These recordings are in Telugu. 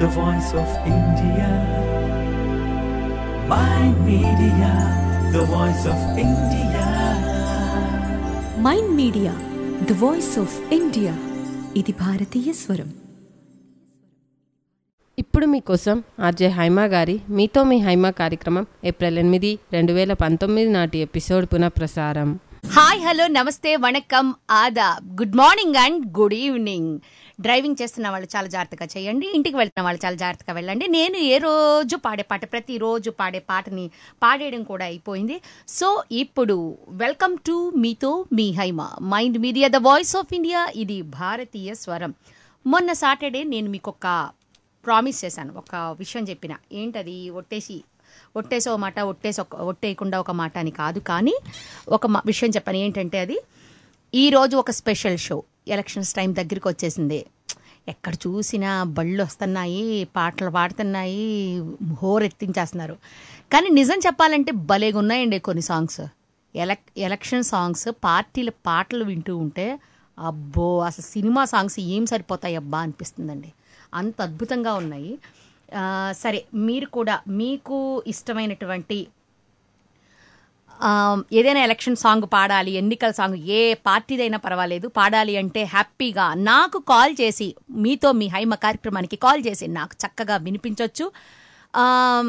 the voice of India. My media, the voice of India. Mind Media the voice of India ఇది భారతీయ స్వరం ఇప్పుడు మీకోసం ఆర్జే హైమా గారి మీతో మీ హైమా కార్యక్రమం ఏప్రిల్ ఎనిమిది రెండు వేల పంతొమ్మిది నాటి ఎపిసోడ్ పునఃప్రసారం హాయ్ హలో నమస్తే వణకం ఆదాబ్ good morning and good evening driving చేస్తున్న వాళ్ళు చాలా జాగ్రత్తగా చేయండి ఇంటికి వెళ్తున్న వాళ్ళు చాలా జాగ్రత్తగా వెళ్ళండి నేను ఏ రోజు పాడే పాట ప్రతిరోజు పాడే పాటని పాడేయడం కూడా అయిపోయింది సో ఇప్పుడు వెల్కమ్ టు మీతో మీ Haima Mind Media the voice of India ఇది భారతీయ స్వరం మొన్న సాటర్డే నేను మీకు ఒక ప్రామిస్ చేశాను ఒక విషయం చెప్పిన ఏంటది ఒట్టేసి ఒట్టేసి ఒక మాట ఒట్టేసి ఒక ఒట్టేయకుండా ఒక మాట అని కాదు కానీ ఒక మా- విషయం చెప్పాను ఏంటంటే అది ఈ రోజు ఒక స్పెషల్ షో ఎలక్షన్స్ టైం దగ్గరికి వచ్చేసింది ఎక్కడ చూసినా బళ్ళు వస్తున్నాయి పాటలు పాడుతున్నాయి హోరెత్తించేస్తున్నారు కానీ నిజం చెప్పాలంటే భలేగా ఉన్నాయండి కొన్ని సాంగ్స్ ఎలక్ ఎలక్షన్ సాంగ్స్ పార్టీల పాటలు వింటూ ఉంటే అబ్బో అసలు సినిమా సాంగ్స్ ఏం సరిపోతాయి అబ్బా అనిపిస్తుందండి అంత అద్భుతంగా ఉన్నాయి ఆ, సరే మీరు కూడా మీకు ఇష్టమైనటువంటి ఆ, ఏదైనా ఎలక్షన్ సాంగ్ పాడాలి ఎన్నికల సాంగ్ ఏ పార్టీదైనా పర్వాలేదు పాడాలి అంటే హ్యాపీగా నాకు కాల్ చేసి మీతో మీ హైమ కార్యక్రమానికి కాల్ చేసి నాకు చక్కగా వినిపించవచ్చు ఆమ్,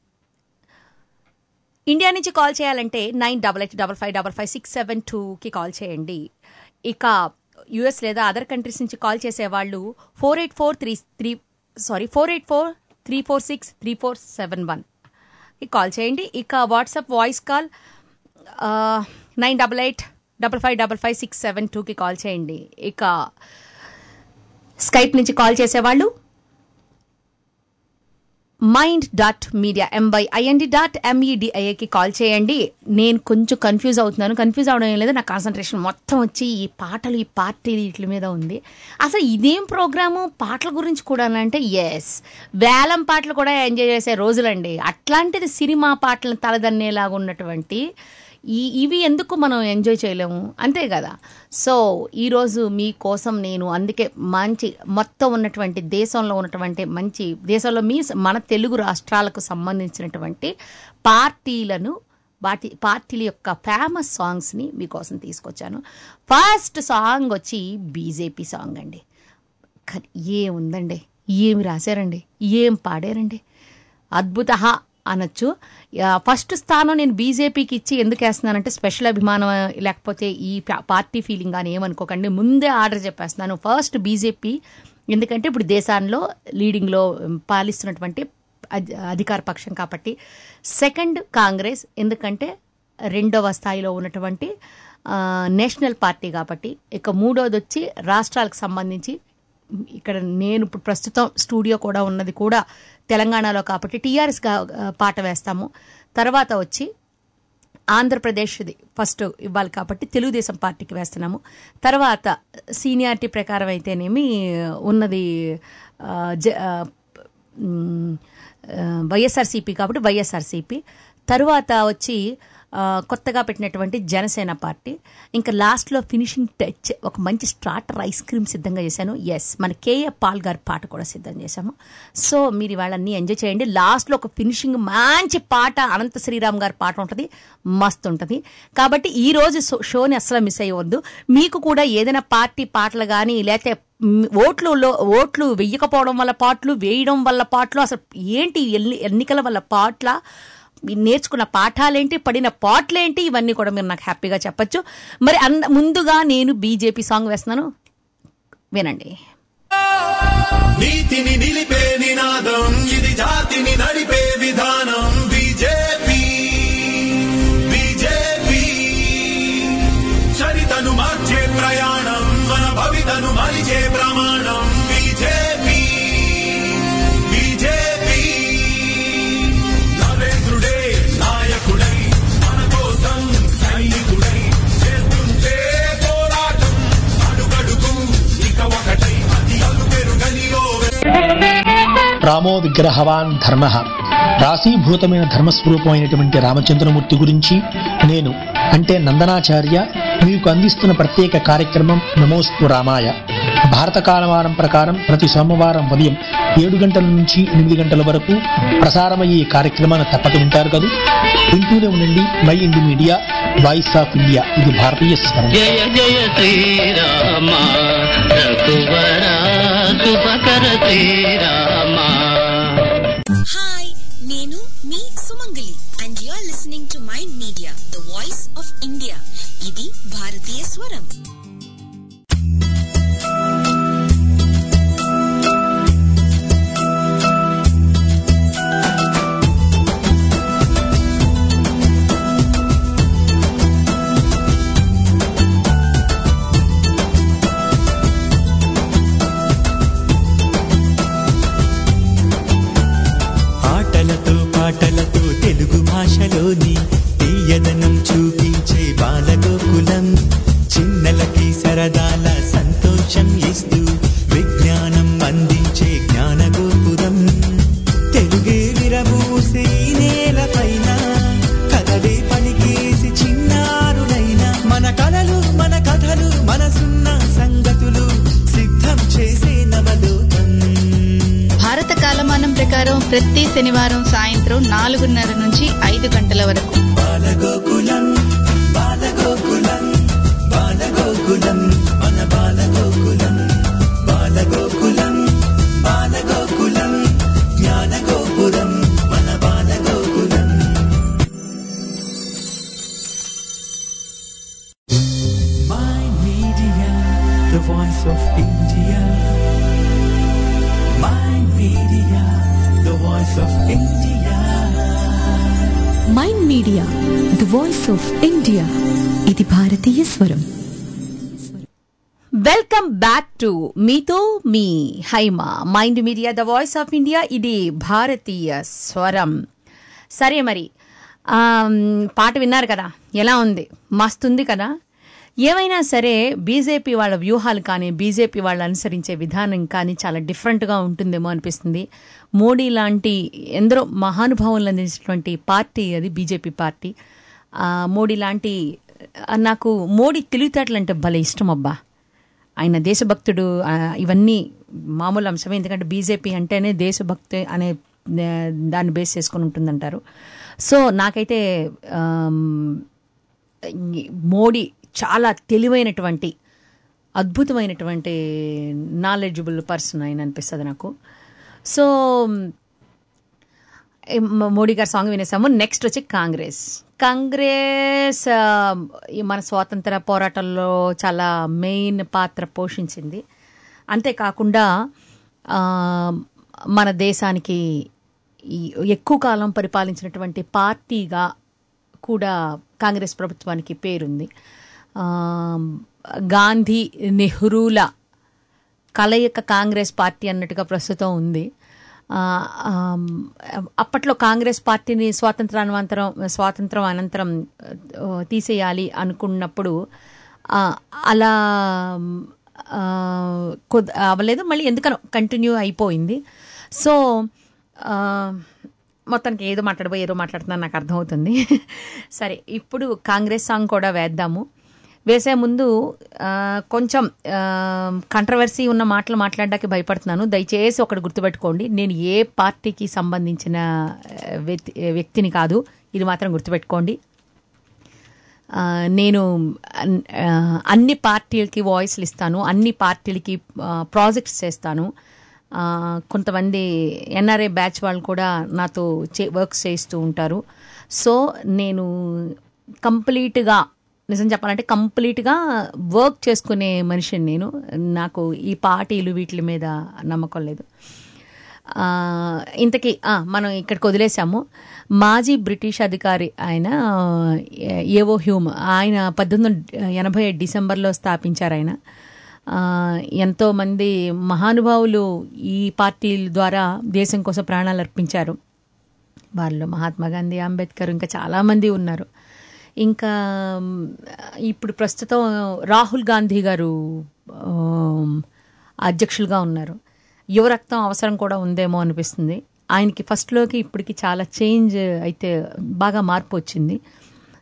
ఇండియా నుంచి కాల్ చేయాలంటే nine double eight double five double five six seven టూకి కాల్ చేయండి ఇక యుఎస్ లేదా అదర్ కంట్రీస్ నుంచి కాల్ చేసేవాళ్ళు four eight four three three sorry four eight four three four six three four seven one call చేయండి ఇక WhatsApp voice call nine double eight double five double five six seven టూకి కాల్ చేయండి ఇక స్కైప్ నుంచి కాల్ చేసేవాళ్ళు mind dot Media M Y I N D dot ఎంఈడిఐఏకి కాల్ చేయండి నేను కొంచెం కన్ఫ్యూజ్ అవుతున్నాను కన్ఫ్యూజ్ అవడం ఏం లేదు నా కాన్సన్ట్రేషన్ మొత్తం వచ్చి ఈ పాటలు ఈ పార్టీ వీటి మీద ఉంది అసలు ఇదేం ప్రోగ్రాము పాటల గురించి కూడా అంటే ఎస్ వేలం పాటలు కూడా ఎంజాయ్ చేసే రోజులండి అట్లాంటిది సినిమా పాటలను తలదన్నేలాగా ఉన్నటువంటి ఈ ఇవి ఎందుకు మనం ఎంజాయ్ చేయలేము అంతే కదా సో ఈరోజు మీకోసం నేను అందుకే మంచి మొత్తం ఉన్నటువంటి దేశంలో ఉన్నటువంటి మంచి దేశంలో మీ మన తెలుగు రాష్ట్రాలకు సంబంధించినటువంటి పార్టీలను వాటి పార్టీల యొక్క ఫేమస్ సాంగ్స్ని మీకోసం తీసుకొచ్చాను ఫస్ట్ సాంగ్ వచ్చి బీజేపీ సాంగ్ అండి కానీ ఏముందండి ఏమి రాశారండి ఏం పాడారండి అద్భుత అనొచ్చు యా, ఫస్ట్ స్థానం నేను బీజేపీకి ఇచ్చి ఎందుకు వేస్తున్నానంటే స్పెషల్ అభిమానం లేకపోతే ఈ పా- పార్టీ ఫీలింగ్ కానీ ఏమనుకోకండి ముందే ఆర్డర్ చెప్పేస్తున్నాను ఫస్ట్ బీజేపీ ఎందుకంటే ఇప్పుడు దేశాల్లో లీడింగ్లో పాలిస్తున్నటువంటి అధి- అధికార పక్షం కాబట్టి సెకండ్ కాంగ్రెస్ ఎందుకంటే రెండవ స్థాయిలో ఉన్నటువంటి ఆ, నేషనల్ పార్టీ కాబట్టి ఇక మూడోది వచ్చి రాష్ట్రాలకు సంబంధించి ఇక్కడ నేను ఇప్పుడు ప్రస్తుతం స్టూడియో కూడా ఉన్నది కూడా తెలంగాణలో కాబట్టి టీఆర్ఎస్ పాట వేస్తాము తర్వాత వచ్చి ఆంధ్రప్రదేశ్ది ఫస్ట్ ఇవ్వాలి కాబట్టి తెలుగుదేశం పార్టీకి వేస్తున్నాము తర్వాత సీనియారిటీ ప్రకారం అయితేనేమి ఉన్నది ఆ, జ ఆ, మ్, ఆ, వైఎస్ఆర్సీపీ కాబట్టి వైఎస్ఆర్సీపీ తరువాత వచ్చి ఆ, కొత్తగా పెట్టినటువంటి జనసేన పార్టీ ఇంకా లాస్ట్లో ఫినిషింగ్ టచ్ ఒక మంచి స్టార్టర్ ఐస్ క్రీమ్ సిద్ధంగా చేశాను ఎస్ మన కేఏ పాల్ గారి పాట కూడా సిద్ధం చేశాము సో మీరు ఇవాళ అన్ని ఎంజాయ్ చేయండి లాస్ట్లో ఒక ఫినిషింగ్ మంచి పాట అనంత శ్రీరామ్ గారి పాట ఉంటుంది మస్తు ఉంటుంది కాబట్టి ఈ రోజు షో- షోని అస్సలు మిస్ అయ్యవద్దు మీకు కూడా ఏదైనా పార్టీ పాటలు కానీ లేకపోతే మ్, ఓట్లు లో- ఓట్లు వెయ్యకపోవడం వల్ల పాటలు వేయడం వల్ల పాటలు అసలు ఏంటి ఎన్ని- ఎన్నికల వల్ల పాటల మీరు నేర్చుకున్న పాఠాలేంటి పడిన పాటలేంటి ఇవన్నీ కూడా మీరు నాకు హ్యాపీగా చెప్పొచ్చు మరి అంద ముందుగా నేను బీజేపీ సాంగ్ వేస్తున్నాను వినండి నీతిని నిలిపే నినాదం ఇది జాతిని నడిపే విధానం బీజేపీ బీజేపీ చరితను మార్చే ప్రయాణం మన భవితను మలిచే ప్రమాణం బీజేపీ బీజేపీ నరేంద్రుడే నాయకుడై మన కోసం సైనికుడై చేస్తుంటే పోరాటం అడుగడుగు ఇక ఒకటై అది అలు పెరుగనిలో రామో విగ్రహవాన్ ధర్మ రాశీభూతమైన ధర్మస్వరూపమైనటువంటి రామచంద్రమూర్తి గురించి నేను అంటే నందనాచార్య మీకు అందిస్తున్న ప్రత్యేక కార్యక్రమం నమోస్తు రామాయ భారత కాలమానం ప్రకారం ప్రతి సోమవారం ఉదయం ఏడు గంటల నుంచి ఎనిమిది గంటల వరకు ప్రసారమయ్యే ఈ కార్యక్రమాన్ని తప్పక వింటారు కదా వింటూనే ఉండండి Mind Media voice of India ఇది భారతీయ స్వరం జయ జయ శ్రీరామ రఘువర శుభకర శ్రీరామ హాయ్ నేను మీ Sumangali and you are listening to Mind Media the voice of India ఇది భారతీయ స్వరం ఆటలతో పాటలతో తెలుగు భాషలోని తీయదనం చూపించే బాలగోకులం చిన్నలకి సరదాల సంతోషం ఇస్తూ విజ్ఞానం అందించే జ్ఞానగోపురం తెలుగే విరబూసి ఈ నేలపైన కదలే పలికేసి చిన్నారులైన మన కలలు మన కథలు మనసున్న సంగతులు సిద్ధం చేసే నవలోకం భారత కాలమానం ప్రకారం ప్రతి శనివారం సాయంత్రం నాలుగున్నర నుంచి ఐదు గంటల వరకు బాలగోకులం బాలగోకులం బాలగోకులం మన బాలగోకులం బాలగోకులం బాలగోకులం జ్ఞానగోపురం మన Balagokulam My media, the voice of India. My media, the voice of India. Mind Media the voice of India ఇది భారతీయ స్వరం వెల్కమ్ బ్యాక్ టు మీతో మీ Haima Mind Media the voice of India ఇది భారతీయ స్వరం సరే మరి ఆమ్, పాట విన్నారు కదా ఎలా ఉంది మస్తుంది కదా ఏమైనా సరే బీజేపీ వాళ్ళ వ్యూహాలు కానీ బీజేపీ వాళ్ళు అనుసరించే విధానం కానీ చాలా డిఫరెంట్గా ఉంటుందేమో అనిపిస్తుంది మోడీ లాంటి ఎందరో మహానుభావులను అందించినటువంటి పార్టీ అది బీజేపీ పార్టీ ఆ, మోడీ లాంటి ఆ, నాకు మోడీ తెలివితేటలు అంటే భలే ఇష్టం అబ్బా ఆయన దేశభక్తుడు ఆ, ఇవన్నీ మామూలు అంశమే ఎందుకంటే బీజేపీ అంటేనే దేశభక్తి అనే ఆ, దాన్ని బేస్ చేసుకొని ఉంటుందంటారు సో నాకైతే ఆమ్, ఈ మోడీ చాలా తెలివైనటువంటి అద్భుతమైనటువంటి నాలెడ్జబుల్ పర్సన్ ఆయన అనిపిస్తుంది నాకు సో ఏ మ- మోడీ గారి సాంగ్ వినేసాము నెక్స్ట్ వచ్చి కాంగ్రెస్ కాంగ్రెస్ ఆ, ఈ మన స్వాతంత్ర పోరాటంలో చాలా మెయిన్ పాత్ర పోషించింది అంతేకాకుండా ఆ, మన దేశానికి ఈ ఎక్కువ కాలం పరిపాలించినటువంటి పార్టీగా కూడా కాంగ్రెస్ ప్రభుత్వానికి పేరుంది ఆ, గాంధీ నెహ్రూల కలయిక కాంగ్రెస్ పార్టీ అన్నట్టుగా ప్రస్తుతం ఉంది ఆ, ఆమ్, అప్పట్లో కాంగ్రెస్ పార్టీని స్వాతంత్రానంతరం స్వాతంత్రం అనంతరం ఆ, తీసేయాలి అనుకున్నప్పుడు ఆ, అలా ఆ, కుద అవ్వలేదు మళ్ళీ ఎందుకనో కంటిన్యూ అయిపోయింది సో ఆ, మొత్తానికి ఏదో మాట్లాడబోయి ఏదో మాట్లాడుతున్నాను నాకు అర్థమవుతుంది సరే ఇప్పుడు కాంగ్రెస్ సాంగ్ కూడా వేద్దాము వేసే ముందు ఆ, కొంచెం కంట్రవర్సీ ఉన్న మాటలు మాట్లాడడానికి భయపడుతున్నాను దయచేసి ఒకటి గుర్తుపెట్టుకోండి నేను ఏ పార్టీకి సంబంధించిన ఆ, వ్యక్తి వ్యక్తిని కాదు ఇది మాత్రం గుర్తుపెట్టుకోండి ఆ, నేను అన్- ఆ, అన్ని పార్టీలకి వాయిస్లు ఇస్తాను అన్ని పార్టీలకి ఆ, ప్రాజెక్ట్స్ చేస్తాను ఆ, కొంతమంది ఎన్ఆర్ఐ బ్యాచ్ వాళ్ళు కూడా నాతో చే వర్క్స్ చేస్తూ ఉంటారు సో నేను కంప్లీట్గా నిజం చెప్పాలంటే కంప్లీట్గా వర్క్ చేసుకునే మనిషిని నేను నాకు ఈ పార్టీలు వీటి మీద నమ్మకం లేదు ఆ, ఇంతకీ ఆ, మనం ఇక్కడికి వదిలేసాము మాజీ బ్రిటిష్ అధికారి ఆయన ఏ- ఏవో హ్యూమ్ ఆయన పద్దెనిమిది వందల ఎనభై ఏడు డిసెంబర్లో స్థాపించారు ఆయన ఆ, ఎంతోమంది మహానుభావులు ఈ పార్టీల ద్వారా దేశం కోసం ప్రాణాలు అర్పించారు వాళ్ళు మహాత్మా గాంధీ అంబేద్కర్ ఇంకా చాలామంది ఉన్నారు ఇంకా మ్, ఇప్పుడు ప్రస్తుతం రాహుల్ గాంధీ గారు ఆమ్, అధ్యక్షులుగా ఉన్నారు యువ రక్తం అవసరం కూడా ఉందేమో అనిపిస్తుంది ఆయనకి ఫస్ట్లోకి ఇప్పటికి చాలా చేంజ్ అయితే బాగా మార్పు వచ్చింది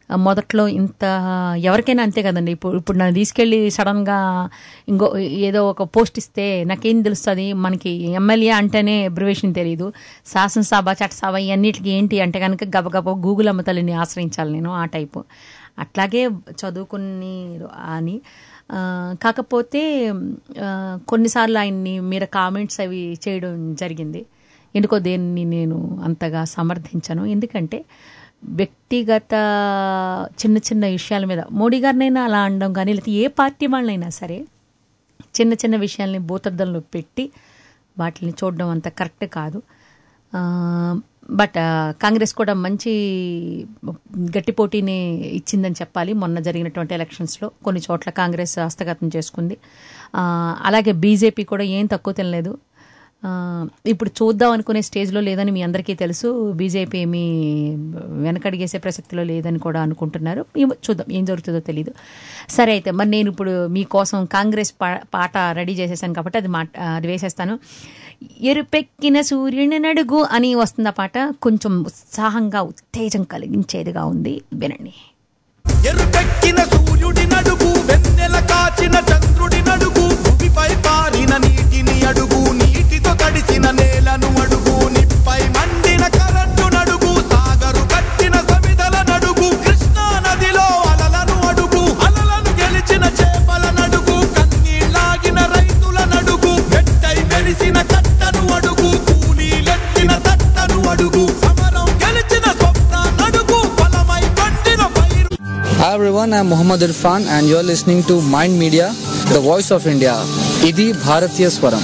ఆ, మొదట్లో ఇంత ఎవరికైనా అంతే కదండి ఇప్పుడు ఇప్పుడు నన్ను తీసుకెళ్ళి సడన్గా ఇంకో ఏదో ఒక పోస్ట్ ఇస్తే నాకేం తెలుస్తుంది మనకి ఎమ్మెల్యే అంటేనే అబ్రివేషన్ తెలియదు శాసనసభ చట్టసభ ఇవన్నిటికి ఏంటి అంటే కనుక గబగబ గూగుల్ అమ్మ తల్లిని ఆశ్రయించాలి నేను ఆ టైపు అట్లాగే చదువుకుని అని ఆ, కాకపోతే ఆ, కొన్నిసార్లు ఆయన్ని మీరు కామెంట్స్ అవి చేయడం జరిగింది ఎందుకో దేన్ని నేను అంతగా సమర్థించను ఎందుకంటే వ్యక్తిగత చిన్న చిన్న విషయాల మీద మోడీ గారినైనా అలా అనడం కానీ లేకపోతే ఏ పార్టీ వాళ్ళనైనా సరే చిన్న చిన్న విషయాల్ని భూతద్దంలో పెట్టి వాటిని చూడడం అంత కరెక్ట్ కాదు ఆ, బట్ ఆ, కాంగ్రెస్ కూడా మంచి గట్టి పోటీని ఇచ్చిందని చెప్పాలి మొన్న జరిగినటువంటి ఎలక్షన్స్లో కొన్ని చోట్ల కాంగ్రెస్ హస్తగతం చేసుకుంది ఆ, అలాగే బీజేపీ కూడా ఏం తక్కువ తినలేదు ఆ, ఇప్పుడు చూద్దాం అనుకునే స్టేజ్లో లేదని మీ అందరికీ తెలుసు బీజేపీ ఏమీ వెనకడిగేసే ప్రసక్తిలో లేదని కూడా అనుకుంటున్నారు ఏమో చూద్దాం ఏం జరుగుతుందో తెలియదు సరే అయితే మరి నేను ఇప్పుడు మీకోసం కాంగ్రెస్ పా- పాట రెడీ చేసేసాను కాబట్టి అది మాట అది వేసేస్తాను ఎరుపెక్కిన సూర్యుని నడుగు అని వస్తుంది ఆ పాట కొంచెం ఉత్సాహంగా ఉత్తేజం కలిగించేదిగా ఉంది వినండి ఎరుపెక్కిన సూర్యుడి నడుగు వెన్నెల కాచిన చంద్రుడి నడుగు భూమిపై పారిన నీటిని అడుగు నీటితో తడిసిన నేలను అడుగు నిప్పై మండిన కరెంటు నడుగు సాగరు కట్టిన సమిదల నడుగు కృష్ణా నదిలో అలలను అడుగు అలలను గెలిచిన చేపల నడుగు కన్నీళ్ళాగిన రైతుల నడుగు వెట్టై వెలిసిన కట్టను అడుగు కూలీలెత్తిన తట్టను అడుగు సమరం గెలిచిన స్వప్న నడుగు ఫలమై పండిన పైరు Hi everyone, I'm Muhammad Irfan and you're listening to Mind Media, the voice of India. Idi Bharatiya Swaram.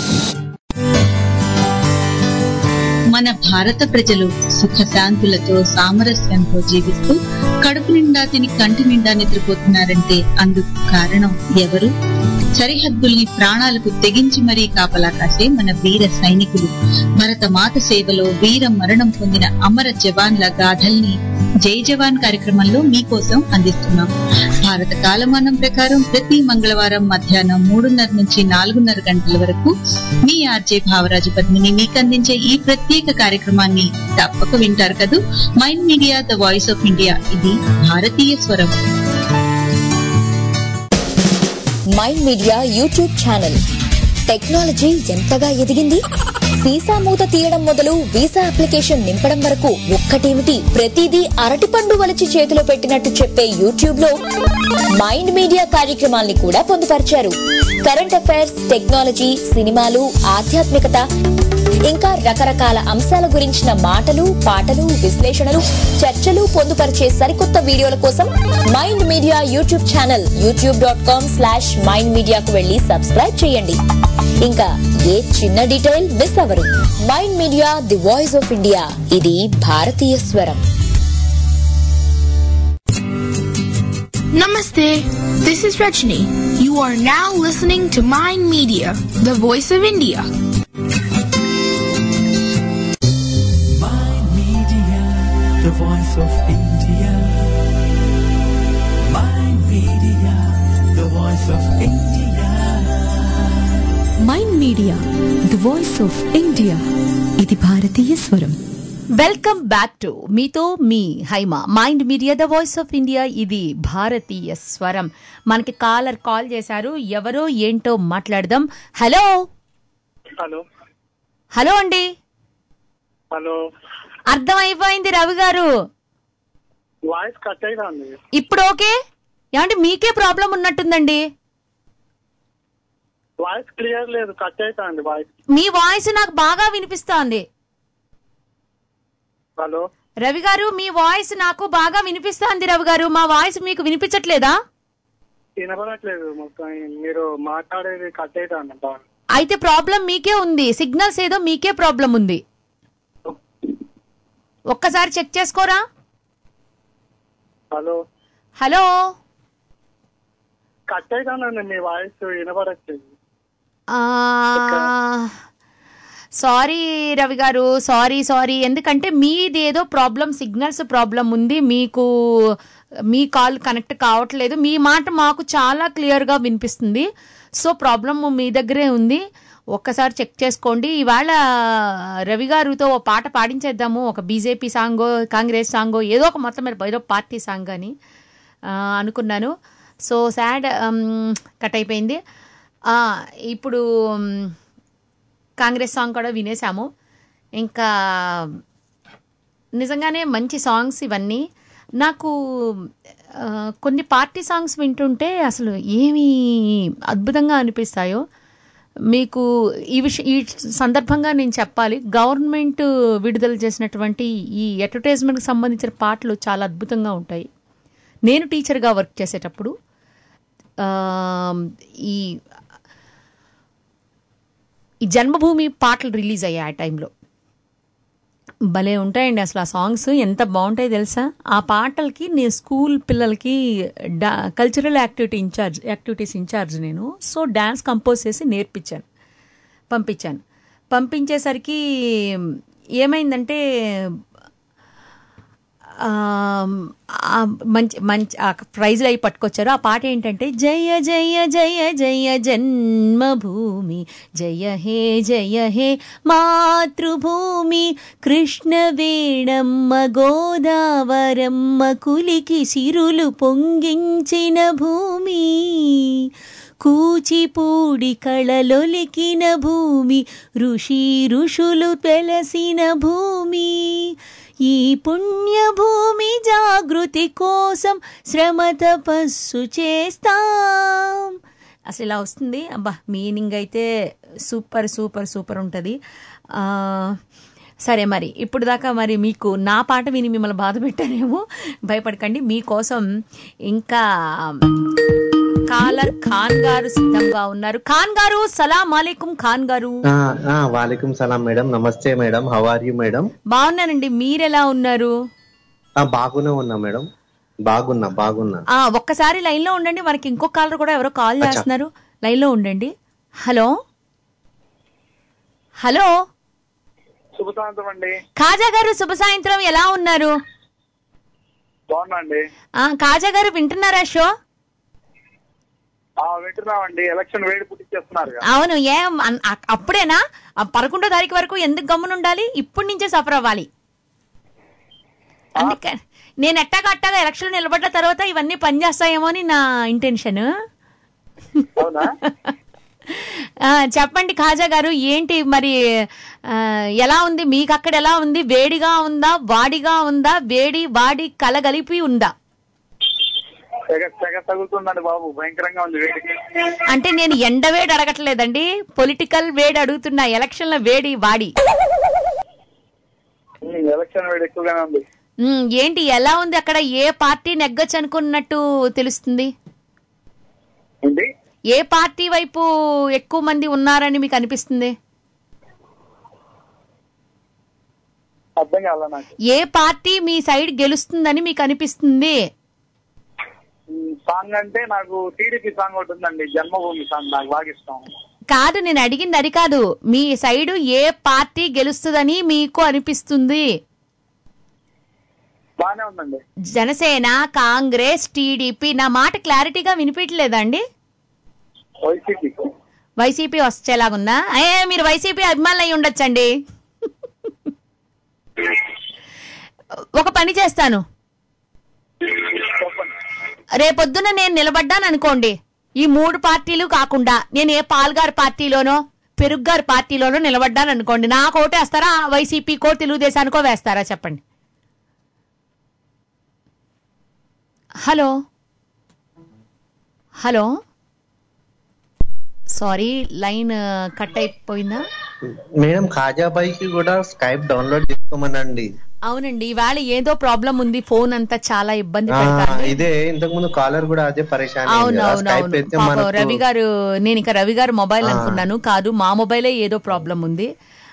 మన భారత ప్రజలు సుఖశాంతులతో సామరస్యంతో జీవిస్తూ కడుపు నిండా తిని కంటి నిండా నిద్రపోతున్నారంటే అందుకు కారణం ఎవరు సరిహద్దుల్ని ప్రాణాలకు తెగించి మరీ కాపలా కాసే మన వీర సైనికులు భరత మాత సేవలో వీర మరణం పొందిన అమర జవాన్ల గాథల్ని జై జవాన్ కార్యక్రమంలో మీకోసం అందిస్తున్నాం భారత కాలమానం ప్రకారం ప్రతి మంగళవారం మధ్యాహ్నం మూడున్నర నుంచి నాలుగున్నర గంటల వరకు మీ ఆర్జే భావరాజు పద్మిని మీకు అందించే ఈ ప్రత్యేక కార్యక్రమాన్ని తప్పక వింటారు కదూ Mind Media the voice of India ఇది భారతీయ స్వరం Mind Media YouTube channel technology ఎంతగా ఎదిగింది వీసా మూత తీయడం మొదలు వీసా అప్లికేషన్ నింపడం వరకు ఒక్కటేమిటి ప్రతిదీ అరటిపండు వలిచి చేతిలో పెట్టినట్టు చెప్పే యూట్యూబ్ లో మైండ్ మీడియా కార్యక్రమాల్ని కూడా పొందుపరిచారు కరెంట్ అఫైర్స్ టెక్నాలజీ సినిమాలు ఆధ్యాత్మికత ఇంకా రకరకాల అంశాల గురించిన మాటలు పాటలు విశ్లేషణలు చర్చలు పొందుపరిచే సరికొత్త వీడియోల కోసం Mind Media YouTube channel YouTube dot com slash Mind మీడియాకు వెళ్లి సబ్స్క్రైబ్ చేయండి ఇంకా ఏ చిన్న డీటెయిల్ మిస్ అవరు Mind Media the voice of India ఇది భారతీయ స్వరం Namaste. This is Rajni. You are now listening to Mind Media, the voice of India. Mind Media, the voice of India. Mind Media, the voice of India. Mind Media the voice of India ఇది భారతీయ స్వరం వెల్కమ్ బ్యాక్ టు మీతో మీ Haima Mind Media the voice of India ఇది భారతీయ స్వరం మనకి కాలర్ కాల్ చేశారు ఎవరో ఏంటో మాట్లాడదాం హలో హలో హలో అండి హలో అర్థం అయిపోయింది రవి గారు వాయిస్ కట్ అవుతుంది ఇప్పుడు ఓకే ఏమంటే మీకే ప్రాబ్లం ఉన్నట్టుందండి వాయిస్ క్లియర్ లేదు కట్ అవుతుంది వాయిస్ మీ వాయిస్ నాకు బాగా వినిపిస్తోంది హలో రవి గారు మీ వాయిస్ నాకు బాగా వినిపిస్తోంది రవి గారు మా వాయిస్ మీకు వినిపించట్లేదా వినపడట్లేదు మొత్తం మీరు మాట్లాడేది కట్ అవుతుంది బాగా అయితే ప్రాబ్లం మీకే ఉంది సిగ్నల్స్ ఏదో మీకే ప్రాబ్లం ఉంది ఒక్కసారి చెక్ చేసుకోరా హలో హలో కట్ అవుతుందండి మీ వాయిస్ వినపడట్లేదు sorry Ravi garu sorry sorry ఎందుకంటే మీది ఏదో ప్రాబ్లం సిగ్నల్స్ ప్రాబ్లం ఉంది మీకు మీ కాల్ కనెక్ట్ కావట్లేదు మీ మాట మాకు చాలా క్లియర్గా వినిపిస్తుంది సో ప్రాబ్లం మీ దగ్గరే ఉంది ఒక్కసారి చెక్ చేసుకోండి ఇవాళ రవి గారితో ఓ పాట పాడించేద్దాము ఒక బీజేపీ సాంగో కాంగ్రెస్ సాంగో ఏదో ఒక మొత్తం మీద ఏదో పార్టీ సాంగ్ అని ఆ, అనుకున్నాను సో సాడ్ కట్ అయిపోయింది ఆ, ఇప్పుడు మ్, కాంగ్రెస్ సాంగ్ కూడా వినేసాము ఇంకా నిజంగానే మంచి సాంగ్స్ ఇవన్నీ నాకు ఆ, కొన్ని పార్టీ సాంగ్స్ వింటుంటే అసలు ఏమి అద్భుతంగా అనిపిస్తాయో మీకు ఈ విషయం ఈ సందర్భంగా నేను చెప్పాలి గవర్నమెంట్ విడుదల చేసినటువంటి ఈ అడ్వర్టైజ్మెంట్కి సంబంధించిన పాటలు చాలా అద్భుతంగా ఉంటాయి నేను టీచర్గా వర్క్ చేసేటప్పుడు ఆ, ఈ ఈ జన్మభూమి పాటలు రిలీజ్ అయ్యాయి ఆ టైంలో భలే ఉంటాయండి అసలు ఆ సాంగ్స్ ఎంత బాగుంటాయి తెలుసా ఆ పాటలకి నేను స్కూల్ పిల్లలకి డా cultural activity incharge activities incharge నేను సో డ్యాన్స్ కంపోజ్ చేసి నేర్పించాను పంపించాను పంపించేసరికి ఏమైందంటే ఆ, ఆ మంచి మంచి ఆ ప్రైజ్లు అవి పట్టుకొచ్చారు ఆ పాట ఏంటంటే జయ జయ జయ జయ జన్మభూమి జయ హే జయ హే మాతృభూమి కృష్ణ వేణమ్మ గోదావరమ్మ కులికి సిరులు పొంగించిన భూమి కూచిపూడి కళలొలికిన భూమి ఋషి ఋషులు వెలసిన భూమి ఈ పుణ్యభూమి జాగృతి కోసం శ్రమ తపస్సు చేస్తాం అసలు ఇలా వస్తుంది అబ్బా మీనింగ్ అయితే సూపర్ సూపర్ సూపర్ ఉంటుంది ఆ, సరే మరి ఇప్పుడు దాకా మరి మీకు నా పాట విని మిమ్మల్ని బాధ పెట్టానేమో భయపడకండి మీకోసం ఇంకా కాలర్ ఖాన్ గారు సిద్ధంగా ఉన్నారు ఖాన్ గారు సలాం అలైకుం ఖాన్ గారు వాలేకుమ్ సలాం మేడం నమస్తే madam how are you madam బాగున్నానండి మీరెలా ఉన్నారు ఆ, బాగునే ఉన్నా మేడం బాగున్నా బాగున్నా ఆ ఒక్కసారి లైన్ లో ఉండండి మనకి ఇంకో కాలర్ కూడా ఎవరో కాల్ అచ్చా. చేస్తున్నారు లైన్ లో ఉండండి హలో హలో శుభ సాయంత్రం అండి కాజా గారు శుభ సాయంత్రం ఎలా ఉన్నారు బాగున్నా అండి ఆ కాజా గారు వింటున్నారా షో ఆ వింటున్నామండి ఎలక్షన్ వేడి పుట్టించేస్తున్నారు అవును ఏం అన్- అ- అప్పుడేనా ఆ పదకొండో తారీఖు వరకు ఎందుకు గమ్మున ఉండాలి ఇప్పటి నుంచే సఫర్ అవ్వాలి అందుకే నేను ఎట్టాగా అట్టాగా ఎలక్షన్ నిలబడ్డ తర్వాత ఇవన్నీ పనిచేస్తాయేమో అని నా ఇంటెన్షన్ అవునా ఆ, చెప్పండి ఖాజా గారు ఏంటి మరి ఆ, ఎలా ఉంది మీకు అక్కడ ఎలా ఉంది వేడిగా ఉందా వాడిగా ఉందా వేడి వాడి కలగలిపి ఉందా తెగ తెగ తగులుతుందండి బాబు భయంకరంగా ఉంది వేడికి అంటే నేను ఎండ వేడి అడగట్లేదండి పొలిటికల్ వేడి అడుగుతున్నా ఎలక్షన్ల వేడి వాడి ఉమ్, ఎలక్షన్ వేడి ఎక్కువగానే ఉంది ఉమ్, ఏంటి ఎలా ఉంది అక్కడ ఏ పార్టీ నెగ్గొచ్చు అనుకున్నట్టు తెలుస్తుంది ఏంటి ఏ పార్టీ వైపు ఎక్కువ మంది ఉన్నారని మీకు అనిపిస్తుంది అర్థం కాల నాకు ఏ పార్టీ మీ సైడ్ గెలుస్తుందని మీకు అనిపిస్తుంది ఉమ్, సాంగ్ అంటే నాకు టీడీపీ సాంగ్ ఒకటి ఉందండి జన్మభూమి సాంగ్ నాకు బాగా ఇష్టం కాదు నేను అడిగింది అది కాదు మీ సైడు ఏ పార్టీ గెలుస్తుందని మీకు అనిపిస్తుంది బాగానే ఉందండి జనసేన కాంగ్రెస్ టీడీపీ నా మాట క్లారిటీగా వినిపించలేదా అండి వైసీపీ వైసీపీ వచ్చేలాగుందా ఏ మీరు వైసీపీ అభిమానులు అయి ఉండొచ్చండి ఒక పని చేస్తాను రేపొద్దున నేను నిలబడ్డాను అనుకోండి ఈ మూడు పార్టీలు కాకుండా నేను ఏ పాల్గార్ పార్టీలోనో పెరుగ్గారు పార్టీలోనో నిలబడ్డాను అనుకోండి నాకు ఓటు వేస్తారా వైసీపీకో తెలుగుదేశానికో వేస్తారా చెప్పండి hello hello sorry line cut అయిపోయిందా మేడం ఖాజాబాయి కి కూడా స్కైప్ డౌన్లోడ్ చేసుకోమనండి అవునండి ఇవాళ ఏదో ప్రాబ్లం ఉంది ఫోన్ అంతా చాలా ఇబ్బంది ఆ, పెడతాను ఇదే ఇంతకు ముందు కాలర్ కూడా అదే పరేషాన్ అవును అవును అవును అయితే పాపం మనకు రవి గారు నేను ఇంకా రవి గారు మొబైల్ ఆ. అనుకున్నాను కాదు మా మొబైలే ఏదో ప్రాబ్లం ఉంది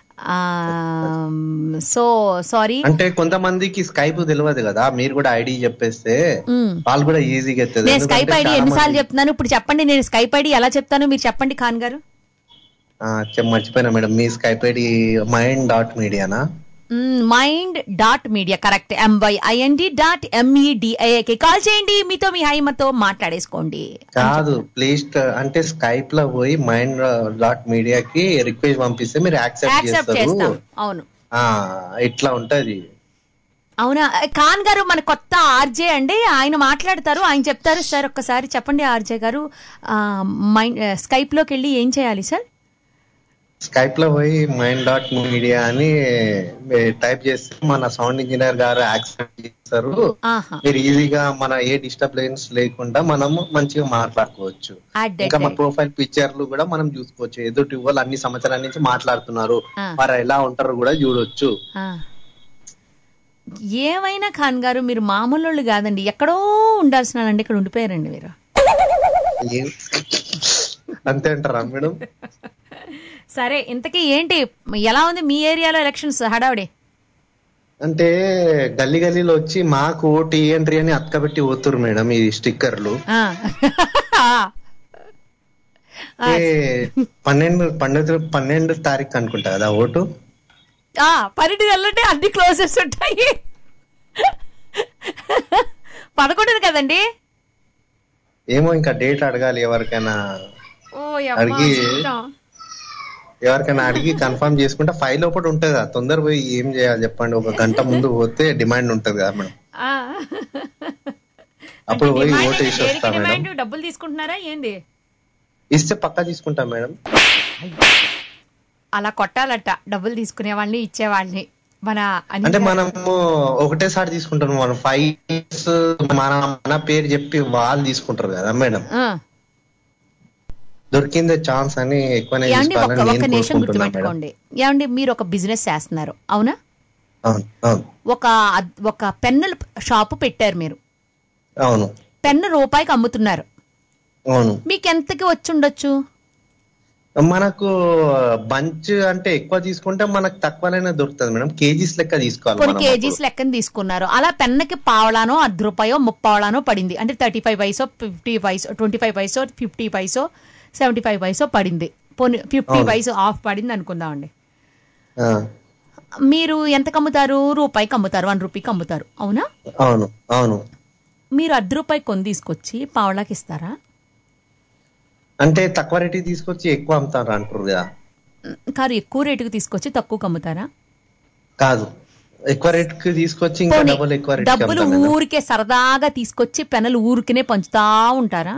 సో సారీ అంటే కొంతమందికి స్కైప్ తెలియదు కదా మీరు కూడా ఐడి చెప్పేస్తే మ్. వాళ్ళు కూడా ఈజీగా ఎత్తుంది నేను స్కైప్ ఐడి ఎన్నిసార్లు చెప్తున్నాను ఇప్పుడు చెప్పండి నేను స్కైప్ ఐడి ఎలా చెప్తాను మీరు చెప్పండి ఖాన్ గారు మర్చిపోయినా మేడం మీ స్కైప్ ఐడి మైండ్ డాట్ మీడియానా Mind dot Media correct M Y I N D dot ఎంఈడిఐఏకి కాల్ చేయండి మీతో మీ హైమతో మాట్లాడేసుకోండి కాదు ప్లీజ్ అంటే స్కైప్ లో పోయి మైండ్ డాట్ మీడియాకి రిక్వెస్ట్ పంపిస్తే మీరు యాక్సెప్ట్ యాక్సెప్ట్ చేస్తారు చేస్తాం అవును ఆ, ఇట్లా ఉంటది అవునా ఖాన్ గారు మన కొత్త ఆర్జే అండి ఆయన మాట్లాడతారు ఆయన చెప్తారు సార్ ఒక్కసారి చెప్పండి ఆర్జే గారు ఆ, మైండ్ స్కైప్ లోకి వెళ్ళి ఏం చేయాలి సార్ స్కైప్ లో పోయి మైండ్ డాట్ మీడియా అని టైప్ చేస్తే మన సౌండ్ ఇంజనీర్ గారు యాక్సెప్ట్ చేస్తారు ఆహా మీరు ఈజీగా మన ఏ డిస్టర్బెన్స్ లేకుండా మనము మంచిగా మాట్లాడుకోవచ్చు Add ఇంకా మన that. ప్రొఫైల్ పిక్చర్లు కూడా మనం చూసుకోవచ్చు ఎదుటి వాళ్ళు అన్ని సంవత్సరాల నుంచి మాట్లాడుతున్నారు ఆ. వారు ఎలా ఉంటారో కూడా చూడొచ్చు ఆ. ఏమైనా ఖాన్ గారు మీరు మామూలు వాళ్ళు కాదండి ఎక్కడో ఉండాల్సినానండి ఇక్కడ ఉండిపోయారండి మీరు ఏం- అంతే అంటారా మేడం సరే ఇంతకీ ఏంటి ఎలా ఉంది మీ ఏరియాలో ఎలక్షన్స్ హడావుడి అంటే గల్లీ గల్లీలో వచ్చి మాకు ఓటు ఇయ్యండ్రి అని అతకబెట్టి పోతురు మేడం ఈ స్టిక్కర్లు ఆ. ఏ, పన్నెండు పన్నెండు పన్నెండు తారీఖు అనుకుంటా కదా ఓటు ఆ, పన్నెండు నెలలంటే అన్ని క్లోజెస్ ఉంటాయి పదకొండుది కదండి ఏమో ఇంకా డేట్ అడగాలి ఎవరికైనా ఓ యమ్మా, అడిగి జీవితం. ఎవరికైనా అడిగి కన్ఫర్మ్ చేసుకుంటే ఫైవ్ లోపల ఉంటది కదా తొందర పోయి ఏం చేయాలి చెప్పండి ఒక గంట ముందు పోతే డిమాండ్ ఉంటది కదా మేడం ఆ. అప్పుడు పోయి డిమాండ్ ఓటు అంటే వేసి దేనికి వస్తా మేడం డిమాండ్ డబ్బులు తీసుకుంటున్నారా ఏంది ఇస్తే పక్కా తీసుకుంటా మేడం అలా కొట్టాలట డబ్బులు తీసుకునే వాళ్ళని ఇచ్చే వాళ్ళని మన అనిల్ అంటే గారు- మనము ఒకటేసారి తీసుకుంటాం మనం ఫైవ్ ఇయర్స్ మన మన పేరు చెప్పి వాళ్ళు తీసుకుంటారు కదా మేడం ఆ. దొరికిందే ఛాన్స్ అని ఎక్కువనే ఏమండి ఒక తీసుకోవాలని ఒక నేను నిమిషం కోరుకుంటున్నా మేడం గుర్తుపెట్టుకోండి ఏమండి మీరు ఒక బిజినెస్ చేస్తున్నారు అవునా అవును అవును ఒక అద్- ఒక పెన్నుల షాపు పెట్టారు మీరు అవును పెన్ను రూపాయికి అమ్ముతున్నారు అవును మీకు ఎంతకి వచ్చి ఉండొచ్చు మనకు బంచ్ అంటే ఎక్కువ తీసుకుంటే మనకు తక్కువలోనే దొరుకుతుంది మేడం కేజీస్ లెక్క తీసుకోవాలి కొన్ని మనం కేజీస్ లెక్కన తీసుకున్నారు అలా పెన్నకి పావలానో అర్ధ రూపాయో ముప్పావలానో పడింది అంటే థర్టీ ఫైవ్ పైసో ఫిఫ్టీ పైసో ట్వంటీ ఫైవ్ పైసో ఫిఫ్టీ పైసో సెవెంటీ ఫైవ్ పైసో పడింది పోనీ ఫిఫ్టీ అవును. పైసో ఆఫ్ పడింది అనుకుందామండి ఆ, మీరు ఎంతకు అమ్ముతారు రూపాయికి అమ్ముతారు వన్ రూపీకి అమ్ముతారు అవునా అవును అవును మీరు అర్ధ రూపాయి కొని తీసుకొచ్చి పావలాకి ఇస్తారా అంటే తక్కువ రేటుకి తీసుకొచ్చి ఎక్కువ అమ్ముతారు అంటారు కదా కారు ఎక్కువ రేటుకి తీసుకొచ్చి తక్కువకి అమ్ముతారా కాదు ఎక్కువ రేటుకి తీసుకొచ్చి ఇంకా పోనీ, డబుల్ ఎక్కువ రేటుకి డబ్బులు అమ్ముతాం మేడం. ఊరికే సరదాగా తీసుకొచ్చి పెనలు ఊరికనే పంచుతా ఉంటారా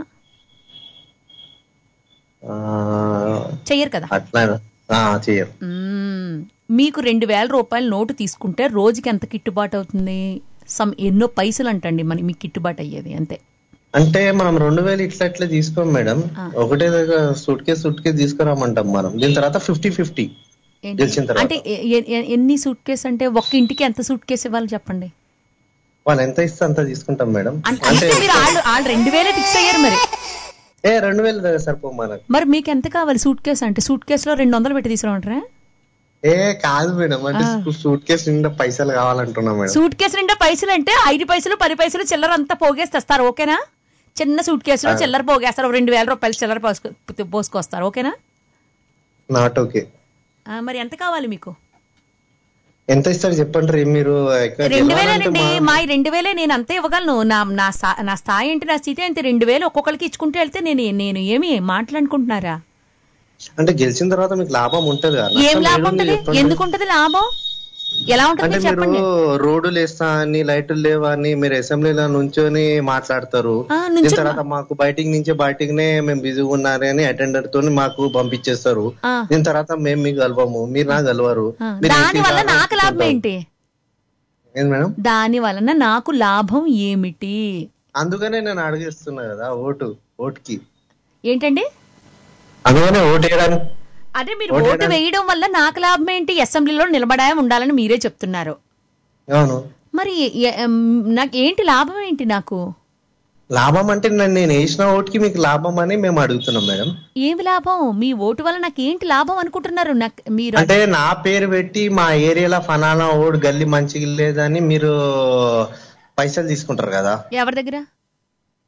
ఆ, చెయ్యరు కదా అట్లా ఆ, చెయ్యరు మ్మ్. మీకు రెండు వేల రూపాయల నోటు తీసుకుంటే రోజుకి ఎంత గిట్టుబాటు అవుతుంది సమ్ ఎన్నో పైసలు అంటండి మన మీకు గిట్టుబాటు అయ్యేది అంతే అంటే మనం రెండు వేలు ఇట్లా ఇట్లా తీసుకోం మేడం ఒకటే దగ్గర సూట్ కేసు సూట్ కేసు తీసుకురామంటాం మనం దీని తర్వాత ఫిఫ్టీ ఫిఫ్టీ ఏంటి? గెలిచిన తర్వాత అంటే ఎ- ఎ- ఎ- ఎన్ని సూట్ కేసు అంటే ఒక్క ఇంటికి ఎంత సూట్ కేసు ఇవ్వాలి చెప్పండి వాళ్ళు ఎంత ఇస్తే అంత తీసుకుంటాం మేడం అంటే అంటే అంటే మీరు వాళ్ళు వాళ్ళు రెండు వేలే ఫిక్స్ అయ్యారు మరి ఏ రెండు వేలు దగ్గర సరిపో మనకు మరి మీకు ఎంత కావాలి సూట్ కేసు అంటే సూట్ కేసులో రెండు వందలు పెట్టి తీసుకురామంటారా ఏ కాదు మేడం అంటే సూట్ కేసు నిండా పైసలు కావాలంటున్నాం మేడం సూట్ కేసు నిండా పైసలు అంటే ఐదు పైసలు పది పైసలు చిల్లర అంతా పోగేసి తెస్తారు ఓకేనా చిన్న సూట్ కేసులో ఆ. చిల్లర పోగేస్తారు ఒక రెండు వేల రూపాయలు చిల్లర పోసుకు పోసుకొస్తారు ఓకేనా నాట్ ఓకే ఆ, మరి ఎంత కావాలి మీకు ఎంత ఇస్తారు చెప్పండి మీరు ఎక్కువ రెండు గెలవాలంటే వేలేనండి మా- మా ఈ రెండు వేలే నేను అంతే ఇవ్వగలను నా నా సా- నా స్థాయి ఏంటి నా స్థితి అంతే రెండు వేలు ఒక్కొక్కరికి ఇచ్చుకుంటూ వెళ్తే నేను నేను ఏమి మాట్లాడుకుంటున్నారా అంటే గెలిచిన తర్వాత మీకు లాభం ఉంటది కదా ఏం నష్టం లాభం ఏడుంది ఉంటది చెప్పండి. ఎందుకు ఉంటది లాభం ఎలా ఉంటుంది అంటే మీరు మీరు చెప్పండి రోడ్డులు వేస్తా అని లైట్లు లేవా అని మీరు అసెంబ్లీలో నుంచొని మాట్లాడతారు ఆ, దీని నుంచొని తర్వాత మాకు బయటికి నుంచి బయటికినే మేము బిజీగా ఉన్నారని అని అటెండర్ తోని మాకు పంపించేస్తారు ఆ. దీని తర్వాత మేము మీకు కలవము మీరు నాకు కలవరు ఆ, మీరు దాని ఏంటి వల్ల కాదు నాకు లాభం అనుకుంటారు. ఏంటి ఏంది మేడం దాని వలన నాకు లాభం ఏమిటి అందుకనే నేను అడిగేస్తున్నా కదా ఓటు ఓటుకి ఏంటండి అందుకనే ఓటు వేయడానికి అదే మీరు ఓటు ఓటు వేయడానికి- వేయడం వల్ల నాకు లాభం ఏంటి అసెంబ్లీలో నిలబడా ఉండాలని మీరే చెప్తున్నారు అవును మరి ఎ- ఎం, నాకు ఏంటి లాభం ఏంటి నాకు లాభం అంటే నేను నేను వేసిన ఓటుకి మీకు లాభం అని మేము అడుగుతున్నాం మేడం ఏమి లాభం మీ ఓటు వల్ల నాకు ఏంటి లాభం అనుకుంటున్నారు నాకు మీరు అంటే నా పేరు పెట్టి మా ఏరియాలో ఫలానా ఓడు గల్లీ మంచిగా లేదని మీరు పైసలు తీసుకుంటారు కదా ఎవరి దగ్గర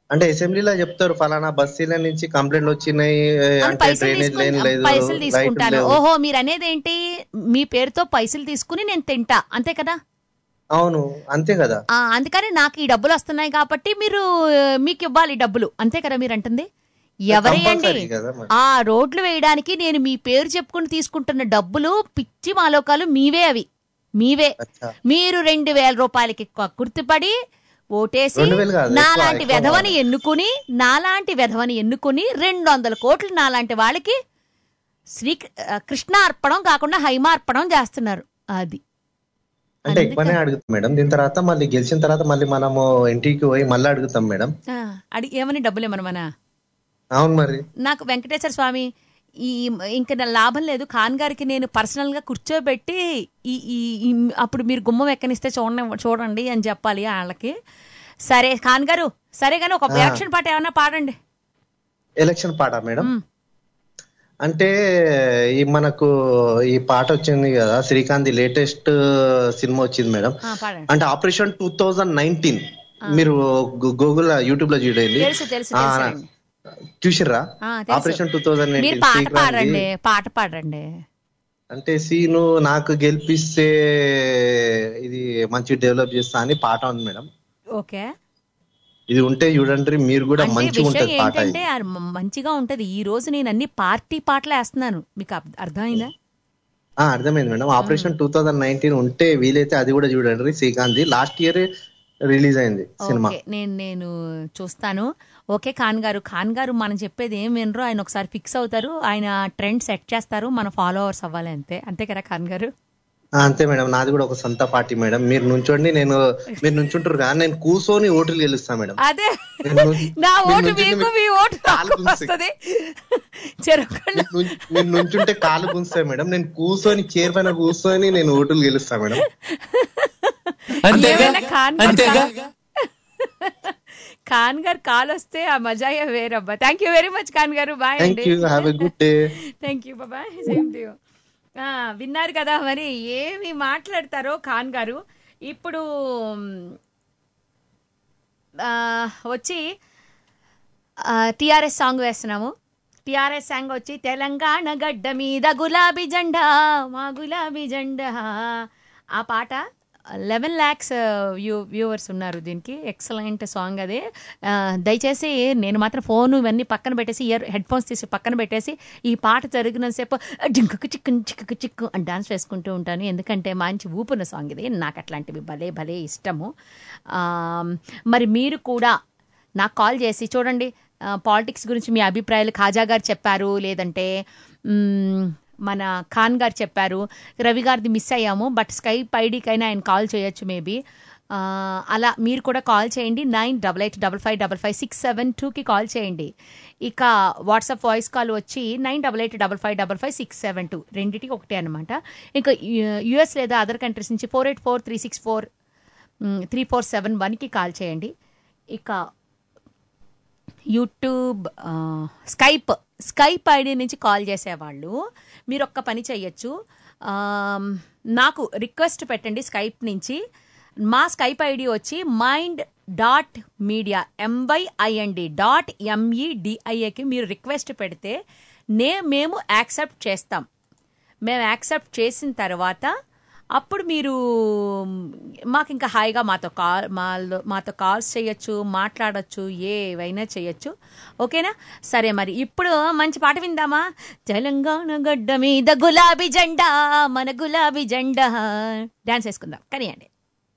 అంటే అసెంబ్లీలో చెప్తారు ఫలానా బస్సీల నుంచి కంప్లైంట్లు వచ్చినాయి అంటే పైసలు డ్రైనేజ్ లేని తీసుకుని లేదు పైసలు లైట్ తీసుకుంటాను లేవు ఓహో మీరు అనేది ఏంటి మీ పేరుతో పైసలు తీసుకుని నేను తింటా అంతే కదా అవును అంతే కదా ఆ, అందుకని నాకు ఈ డబ్బులు వస్తున్నాయి కాబట్టి మీరు ఆ, మీకు ఇవ్వాలి ఈ డబ్బులు అంతే కదా మీరు అంటుంది ఎవరేయండి Compulsory కదా మరి. ఆ రోడ్లు వేయడానికి నేను మీ పేరు చెప్పుకుని తీసుకుంటున్న డబ్బులు పిచ్చి మాలోకాలు మీవే అవి మీవే మీరు రెండు వేల రూపాయలకి క- గుర్తుపడి ఓటేసి రెండు వేలు కాదు, ఎక్కువ, నాలాంటి ఎక్కువ వెధవని కావాలి. ఎన్నుకుని నాలాంటి వెధవని ఎన్నుకుని రెండు వందల కోట్లు నాలాంటి వాళ్ళకి శ్రీ ఆ, కృష్ణార్పణం కాకుండా హైమార్పణం చేస్తున్నారు అది అంటే ఎక్కువనే అడుగుతాం మేడం దీని తర్వాత మళ్ళీ గెలిచిన తర్వాత మళ్ళీ మనము ఇంటికి పోయి మళ్ళీ అడుగుతాం మేడం ఆ, అడి ఏమని డబ్బులు ఏమనమనా అవును మరి నాకు వెంకటేశ్వర స్వామి ఈ ఇంకా నా లాభం లేదు ఖాన్ గారికి నేను పర్సనల్ గా కూర్చోబెట్టి ఈ ఈ ఈ- అప్పుడు మీరు గుమ్మం ఎక్కనిస్తే చూడండి చూడండి అని చెప్పాలి వాళ్ళకి సరే ఖాన్ గారు సరే కానీ ఒక ఆ. యాక్షన్ పాట ఏమన్నా పాడండి ఎలక్షన్ పాట మేడం అంటే ఈ మనకు ఈ పాట వచ్చింది కదా శ్రీకాంత్ లేటెస్ట్ సినిమా వచ్చింది మేడం ఆ, పాడండి అంటే ఆపరేషన్ టూ థౌజండ్ నైన్టీన్ మీరు గూగుల్ యూట్యూబ్ లో చూడండి తెలుసు తెలుసు ఆ, తెలుసు చూసిర్రా ఆ, తెలుసు. ఆపరేషన్ టూ థౌజండ్ మీరు నైన్టీన్ పాట పాడండి పాట పాడండి అంటే సీను నాకు గెలిపిస్తే ఇది మంచి డెవలప్ చేస్తా అని పాట ఉంది మేడం ఓకే ఇది ఉంటే చూడండి మీరు కూడా అంటే మంచిగా విషయం ఉంటది పాట ఏంటంటే అది మ- మంచిగా ఉంటది ఈ రోజు నేను అన్ని పార్టీ పాటలు వేస్తున్నాను మీకు అర్థ- అర్థమైందా ఆ అర్థమైంది madam operation two thousand nineteen ఉంటే వీలైతే అది కూడా చూడండి శ్రీకాంత్ లాస్ట్ ఇయర్ రిలీజ్ అయింది సినిమా ఓకే నేను నేను చూస్తాను ఓకే ఖాన్ గారు ఖాన్ గారు మనం చెప్పేది ఏం వినరో ఆయన ఒకసారి ఫిక్స్ అవుతారు ఆయన ట్రెండ్ సెట్ చేస్తారు మన ఫాలోవర్స్ అవ్వాలి అంతే అంతే కదా ఖాన్ గారు ఆ, అంతే మేడం నాది కూడా ఒక సొంత పార్టీ మేడం మీరు నుంచోండి నేను మీరు నుంచుంటారు కానీ నేను కూర్చొని ఓట్లు గెలుస్తా మేడం అదే నేను ను- నా మీరు ఓటు నుంచుంటే మీకు మీ ఓటు నాకు వస్తుంది చెరకుండా మీరు నుంచుంటే కాలు గుంస్తాయి మేడం నేను కూర్చొని చైర్ పైన కూర్చొని నేను ఓటులు గెలుస్తా మేడం ఏమైనా ఖాన్ గారు అంతేగా? ఖాన్ గారు కాల్ వస్తే ఆ మజాయే వేరబ్బా thank you very much Khan garu bye thank అండి you have a good day thank you bye bye same to విన్నారు కదా మరి ఏమి మాట్లాడతారో ఖాన్ గారు ఇప్పుడు ఆ, వచ్చి టిఆర్ఎస్ సాంగ్ వేస్తున్నాము టిఆర్ఎస్ సాంగ్ వచ్చి తెలంగాణ గడ్డ మీద గులాబీ జెండా మా గులాబీ జెండా ఆ పాట లెవెన్ ల్యాక్స్ వ్యూ వ్యూవర్స్ ఉన్నారు దీనికి ఎక్సలెంట్ సాంగ్ అది ఆ, దయచేసి నేను మాత్రం ఫోన్ ఇవన్నీ పక్కన పెట్టేసి ఇయర్ హెడ్ ఫోన్స్ తీసి పక్కన పెట్టేసి ఈ పాట జరిగినంతసేపు డింకుకు చిక్కు చిక్కు చిక్కు అని డాన్స్ వేసుకుంటూ ఉంటాను ఎందుకంటే మంచి ఊపున్న సాంగ్ ఇది నాకు అట్లాంటివి భలే భలే ఇష్టము ఆ, మరి మీరు కూడా నాకు కాల్ చేసి చూడండి పాలిటిక్స్ గురించి మీ అభిప్రాయాలు ఖాజా గారు చెప్పారు లేదంటే మ్మ్, మన ఖాన్ గారు చెప్పారు రవి గారిది మిస్ అయ్యాము బట్ స్కైప్ ఐడికైనా ఆయన కాల్ చేయొచ్చు మేబీ అలా మీరు కూడా కాల్ చేయండి nine double eight double five double five six seven టూకి కాల్ చేయండి ఇక వాట్సాప్ వాయిస్ కాల్ వచ్చి nine double eight double five double five six seven two రెండింటికి ఒకటే అనమాట ఇంకా యుఎస్ లేదా అదర్ కంట్రీస్ నుంచి four eight four three six four three four seven వన్కి కాల్ చేయండి ఇక యూట్యూబ్ ఆ, స్కైప్ స్కైప్ ఐడి నుంచి కాల్ చేసేవాళ్ళు మీరు ఒక్క పని చెయ్యొచ్చు ఆమ్, నాకు రిక్వెస్ట్ పెట్టండి స్కైప్ నుంచి మా స్కైప్ ఐడి వచ్చి Mind dot Media M Y I N D dot ఎంఈడిఐఏకి మీరు రిక్వెస్ట్ పెడితే నే మేము యాక్సెప్ట్ చేస్తాం మేము యాక్సెప్ట్ చేసిన తర్వాత అప్పుడు మీరు మాకు ఇంకా హాయిగా మాతో కాల్ మాలో మాతో కాల్స్ చేయొచ్చు మాట్లాడొచ్చు ఏవైనా చేయొచ్చు ఓకేనా సరే మరి ఇప్పుడు మంచి పాట విందామా తెలంగాణ గడ్డ మీద గులాబీ జెండా మన గులాబీ జెండా డాన్స్ వేసుకుందాం కనియండి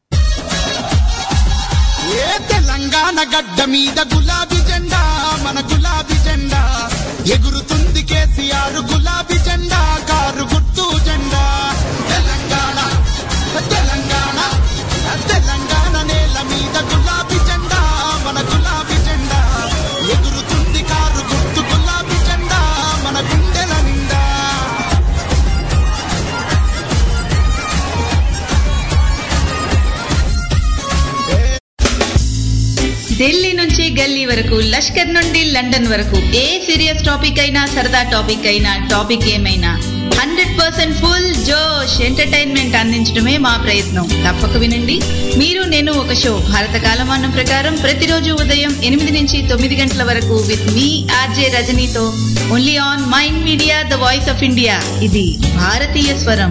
ఏ తెలంగాణ గడ్డ మీద గులాబీ జెండా మన గులాబీ జెండా ఎగురుతుంది కేసీఆర్ గులాబీ జెండా కారు గుర్తు జెండా తెలంగాణ తెలంగాణ తెలంగాణ నేల మీద గులాబీ జెండా మన గులాబీ జెండా ఎగురుతుంది కారు గుర్తు గులాబీ జెండా మన గుండెల నిండా ఢిల్లీ నుంచి గల్లీ వరకు లష్కర్ నుండి లండన్ వరకు ఏ సీరియస్ టాపిక్ అయినా సరదా టాపిక్ అయినా టాపిక్ ఏమైనా హండ్రెడ్ పర్సెంట్ ఫుల్ జోష్ ఎంటర్టైన్మెంట్ అందించడమే మా ప్రయత్నం తప్పక వినండి మీరు నేను ఒక షో భారత కాలమానం ప్రకారం ప్రతిరోజు ఉదయం ఎనిమిది నుంచి తొమ్మిది గంటల వరకు విత్ మీ ఆర్జే రజనీతో only on Mind Media the voice of India ఇది భారతీయ స్వరం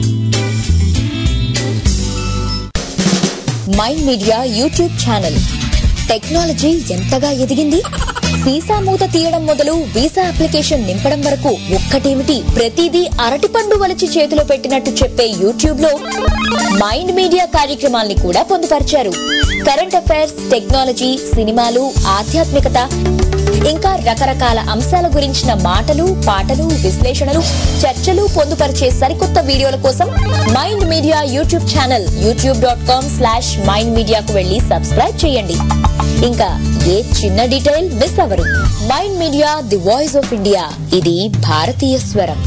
Mind Media YouTube channel technology ఎంతగా ఎదిగింది వీసా మూత తీయడం మొదలు వీసా అప్లికేషన్ నింపడం వరకు ఒక్కటేమిటి ప్రతిదీ అరటిపండు వలిచి చేతిలో పెట్టినట్టు చెప్పే యూట్యూబ్ లో మైండ్ మీడియా కార్యక్రమాల్ని కూడా పొందుపరిచారు కరెంట్ అఫైర్స్ టెక్నాలజీ సినిమాలు ఆధ్యాత్మికత ఇంకా రకరకాల అంశాల గురించిన మాటలు పాటలు విశ్లేషణలు చర్చలు పొందుపరిచే సరికొత్త వీడియోల కోసం Mind Media YouTube channel YouTube dot com slash Mind మీడియాకు వెళ్లి సబ్స్క్రైబ్ చేయండి ఇంకా ఏ చిన్న డీటెయిల్ మిస్ అవ్వరు Mind Media the voice of India ఇది భారతీయ స్వరం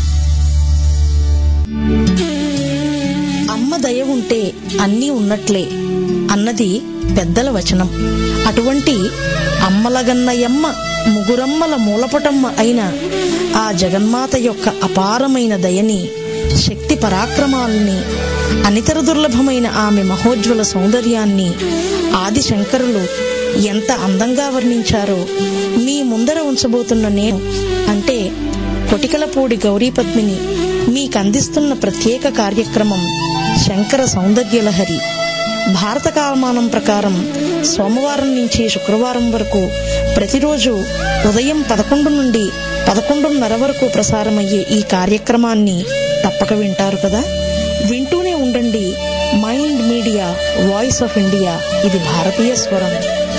అమ్మ దయ ఉంటే అన్నీ ఉన్నట్లే అన్నది పెద్దల వచనం అటువంటి అమ్మలగన్నయమ్మ ముగురమ్మల మూలపటమ్మ అయిన ఆ జగన్మాత యొక్క అపారమైన దయని శక్తి పరాక్రమాల్ని అనితర దుర్లభమైన ఆమె మహోజ్వల సౌందర్యాన్ని ఆది శంకరులు ఎంత అందంగా వర్ణించారో మీ ముందర ఉంచబోతున్న నేను అంటే కొటికలపూడి గౌరీపద్మిని మీకందిస్తున్న ప్రత్యేక కార్యక్రమం శంకర సౌందర్యలహరి భారత కాలమానం ప్రకారం సోమవారం నుంచి శుక్రవారం వరకు ప్రతిరోజు ఉదయం పదకొండు నుండి పదకొండున్నర వరకు ప్రసారమయ్యే ఈ కార్యక్రమాన్ని తప్పక వింటారు కదా వింటూనే ఉండండి Mind Media voice of India ఇది భారతీయ స్వరం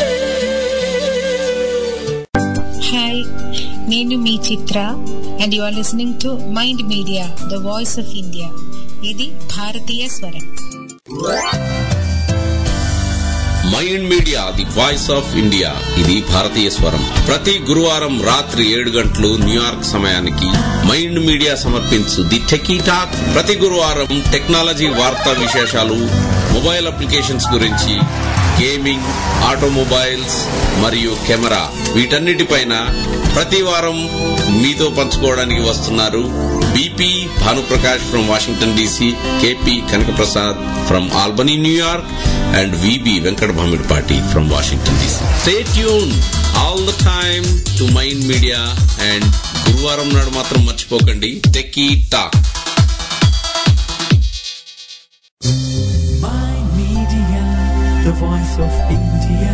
హాయ్ నేను మీ Chitra and you are listening to Mind Media the voice of India ఇది భారతీయ స్వరం Mind Media the voice of India ఇది భారతీయ స్వరం ప్రతి గురువారం రాత్రి ఏడు గంటలు న్యూయార్క్ సమయానికి మైండ్ మీడియా సమర్పించు ది టెకీ టాక్ ప్రతి గురువారం టెక్నాలజీ వార్తా విశేషాలు మొబైల్ అప్లికేషన్స్ గురించి గేమింగ్ ఆటోమొబైల్స్ మరియు కెమెరా వీటన్నిటిపైన ప్రతి వారం మీతో పంచుకోవడానికి వస్తున్నారు BP Bhanuprakash from Washington DC KP Kanakaprasad from Albany New York and VB Venkata Bhamidipati from Washington DC stay tune all the time to Mind media and గురువారం నాడు మాత్రం మర్చిపోకండి techie talk Mind Media, the voice of India.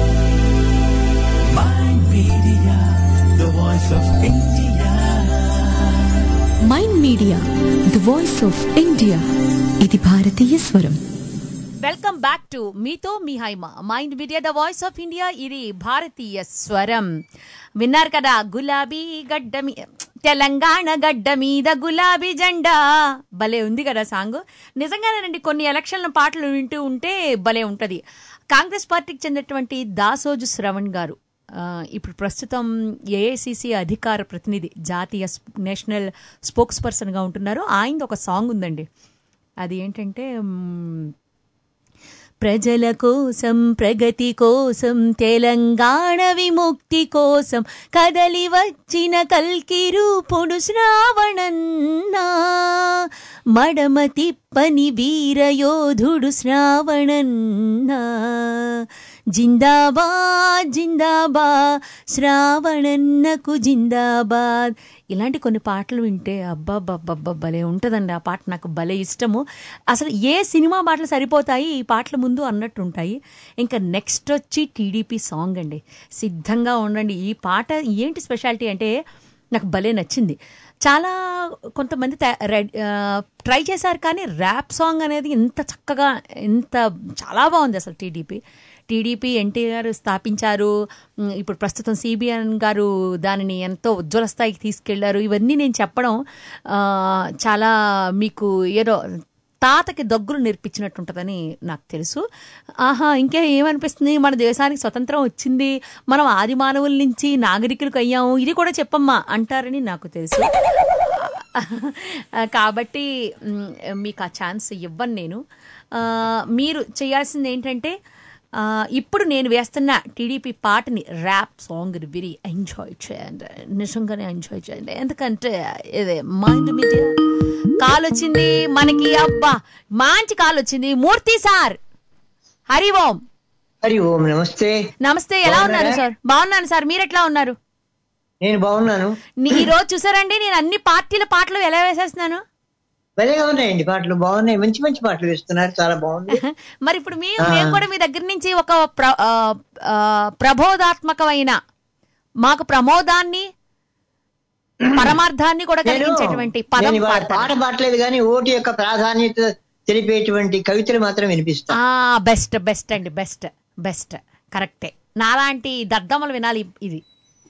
Mind Media, the voice of India. Mind Media the voice of India ఇది భారతీయ స్వరం వెల్కమ్ బ్యాక్ టు మీతో మీ Haima Mind Media the voice of India ఇది భారతీయ స్వరం విన్నారు కదా గులాబీ గడ్డ మీ తెలంగాణ గడ్డ మీద గులాబీ జెండా భలే ఉంది కదా సాంగ్ నిజంగానేనండి కొన్ని ఎలక్షన్ల పాటలు వింటూ ఉంటే భలే ఉంటది కాంగ్రెస్ పార్టీకి చెందినటువంటి దాసోజు శ్రవణ్ గారు ఆ, ఇప్పుడు ప్రస్తుతం ఏఐసిసి అధికార ప్రతినిధి జాతీయ స్ప్- నేషనల్ స్పోక్స్ పర్సన్గా ఉంటున్నారు ఆయనది ఒక సాంగ్ ఉందండి అది ఏంటంటే మ్, ప్రజల కోసం ప్రగతి కోసం తెలంగాణ విముక్తి కోసం కదలి వచ్చిన కల్కి రూపుడు శ్రావణన్నా మడమ తిప్పని వీరయోధుడు శ్రావణన్నా జిందాబాద్ జిందాబాద్ శ్రావణన్నకు జిందాబాద్ ఇలాంటి కొన్ని పాటలు వింటే అబ్బాబ్బబ్బబ్బ భలే ఉంటుందండి ఆ పాట నాకు భలే ఇష్టము అసలు ఏ సినిమా పాటలు సరిపోతాయి ఈ పాటల ముందు అన్నట్టు ఉంటాయి ఇంకా నెక్స్ట్ వచ్చి టీడీపీ సాంగ్ అండి సిద్ధంగా ఉండండి ఈ పాట ఏంటి స్పెషాలిటీ అంటే నాకు భలే నచ్చింది చాలా కొంతమంది తయా- రెడ్- ఆ, ట్రై చేశారు కానీ ర్యాప్ సాంగ్ అనేది ఇంత చక్కగా ఇంత చాలా బాగుంది అసలు టీడీపీ టీడీపీ ఎన్టీఆర్ స్థాపించారు ఉమ్, ఇప్పుడు ప్రస్తుతం సిబిఎన్ గారు దానిని ఎంతో ఉజ్వల స్థాయికి తీసుకెళ్లారు ఇవన్నీ నేను చెప్పడం ఆ, చాలా మీకు ఏదో తాతకి దగ్గులు నేర్పించినట్టుంటుందని నాకు తెలుసు ఆహా ఇంకా ఏమనిపిస్తుంది మన దేశానికి స్వతంత్రం వచ్చింది మనం ఆది మానవుల నుంచి నాగరికులకు అయ్యాము ఇది కూడా చెప్పమ్మా అంటారని నాకు తెలుసు కాబట్టి మ్, మీకు ఆ ఛాన్స్ ఇవ్వను నేను ఆ, మీరు చేయాల్సింది ఏంటంటే ఆ, ఇప్పుడు నేను వేస్తున్న టీడీపీ పాటని ర్యాప్ సాంగ్ వెరీ ఎంజాయ్ చేయండి నిజంగానే ఎంజాయ్ చేయండి ఎందుకంటే ఇది మైండ్ మీడియా కాల్ వచ్చింది మనకి అబ్బా మంచి కాల్ వచ్చింది మూర్తి సార్ హరి ఓం హరి ఓం నమస్తే నమస్తే ఎలా ఉన్నారు బాగున్నారా? సార్ బాగున్నాను సార్ మీరు ఎట్లా ఉన్నారు నేను బాగున్నాను నీ- ఈ రోజు చూసారండి నేను అన్ని పార్టీల పాటలు ఎలా వేసేస్తున్నాను భలేగా ఉన్నాయండి పాటలు బాగున్నాయి మంచి మంచి పాటలు వేస్తున్నారు చాలా బాగుంది మరి ఇప్పుడు మీ ఆ. మేము కూడా మీ దగ్గర నుంచి ఒక ప్ర ఆ, ఆ, ప్రబోధాత్మకమైన మాకు ప్రమోదాన్ని పరమార్థాన్ని కూడా నేను కలిగించేటువంటి పదం నేను ఇవాళ పాడతాను. పాట పాడలేదు కానీ ఓటు యొక్క ప్రాధాన్యత తెలిపేటువంటి కవితలు మాత్రం వినిపిస్తా ఆ బెస్ట్ బెస్ట్ అండి బెస్ట్ బెస్ట్ కరెక్టే నాలాంటి దద్దమ్మలు వినాలి ఇది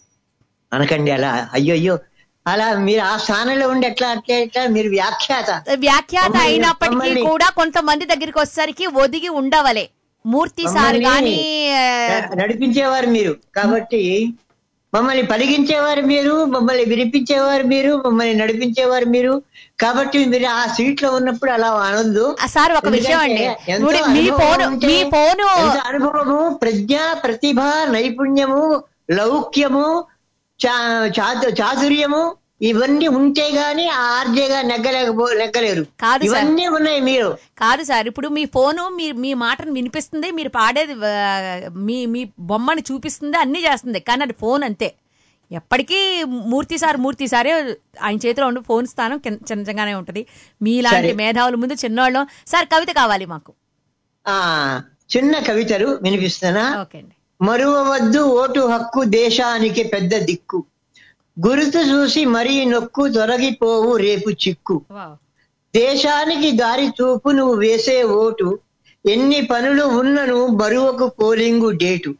అనకండి అలా అయ్యో అయ్యో అలా మీరు ఆ స్థానంలో ఉండి ఎట్లా అట్లా ఎట్లా మీరు వ్యాఖ్యాత వ్యాఖ్యాత మమ్మల్ని- అయినప్పటికీ మమ్మల్ని- కూడా కొంతమంది దగ్గరికి వచ్చేసరికి ఒదిగి ఉండవలే మూర్తి సార్ మమ్మల్ని గాని న- నడిపించేవారు మీరు కాబట్టి మమ్మల్ని పలిగించేవారు మీరు మమ్మల్ని వినిపించేవారు మీరు మమ్మల్ని నడిపించేవారు మీరు కాబట్టి మీరు ఆ సీట్ లో ఉన్నప్పుడు అలా అనొద్దు సార్ ఒక విషయం అండి ఎందుకంటే ఎంతో ఇప్పుడు మీ అనుభవం ఫోను ఉంటే- మీ ఫోను ఎంత అనుభవము ప్రజ్ఞ ప్రతిభ నైపుణ్యము లౌక్యము చా- చాతు- చాతుర్యము ఇవన్నీ ఉంటే గాని ఆ ఆర్జేగా నెగ్గలేకపో నెగ్గలేరు కాదు సార్. ఇవన్నీ ఉన్నాయి మీరు కాదు సార్ ఇప్పుడు మీ ఫోను మీ మీ మాటను వినిపిస్తుంది మీరు పాడేది ఆ, మీ మీ బొమ్మని చూపిస్తుంది అన్ని చేస్తుంది కానీ అది ఫోన్ అంతే ఎప్పటికీ మూర్తి సార్ మూర్తి సారే ఆయన చేతిలో ఉండి ఫోన్ స్థానం కింద- చిన్నగానే ఉంటది మీలాంటి సరే. మేధావుల ముందు చిన్నవాళ్ళం సార్ కవిత కావాలి మాకు ఆ చిన్న కవితలు వినిపిస్తానా ఓకే అండి మరువవద్దు ఓటు హక్కు దేశానికి పెద్ద దిక్కు గుర్తు చూసి మరీ నొక్కు తొలగిపోవు రేపు చిక్కు దేశానికి దారి చూపు నువ్వు వేసే ఓటు ఎన్ని పనులు ఉన్నను బరువకు పోలింగు డేటు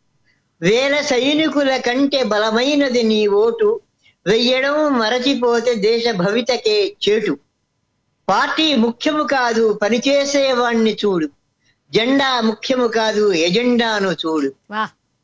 వేల సైనికుల కంటే బలమైనది నీ ఓటు వెయ్యడం మరచిపోతే దేశ భవితకే చేటు పార్టీ ముఖ్యము కాదు పనిచేసేవాణ్ణి చూడు జెండా ముఖ్యము కాదు ఎజెండాను చూడు వా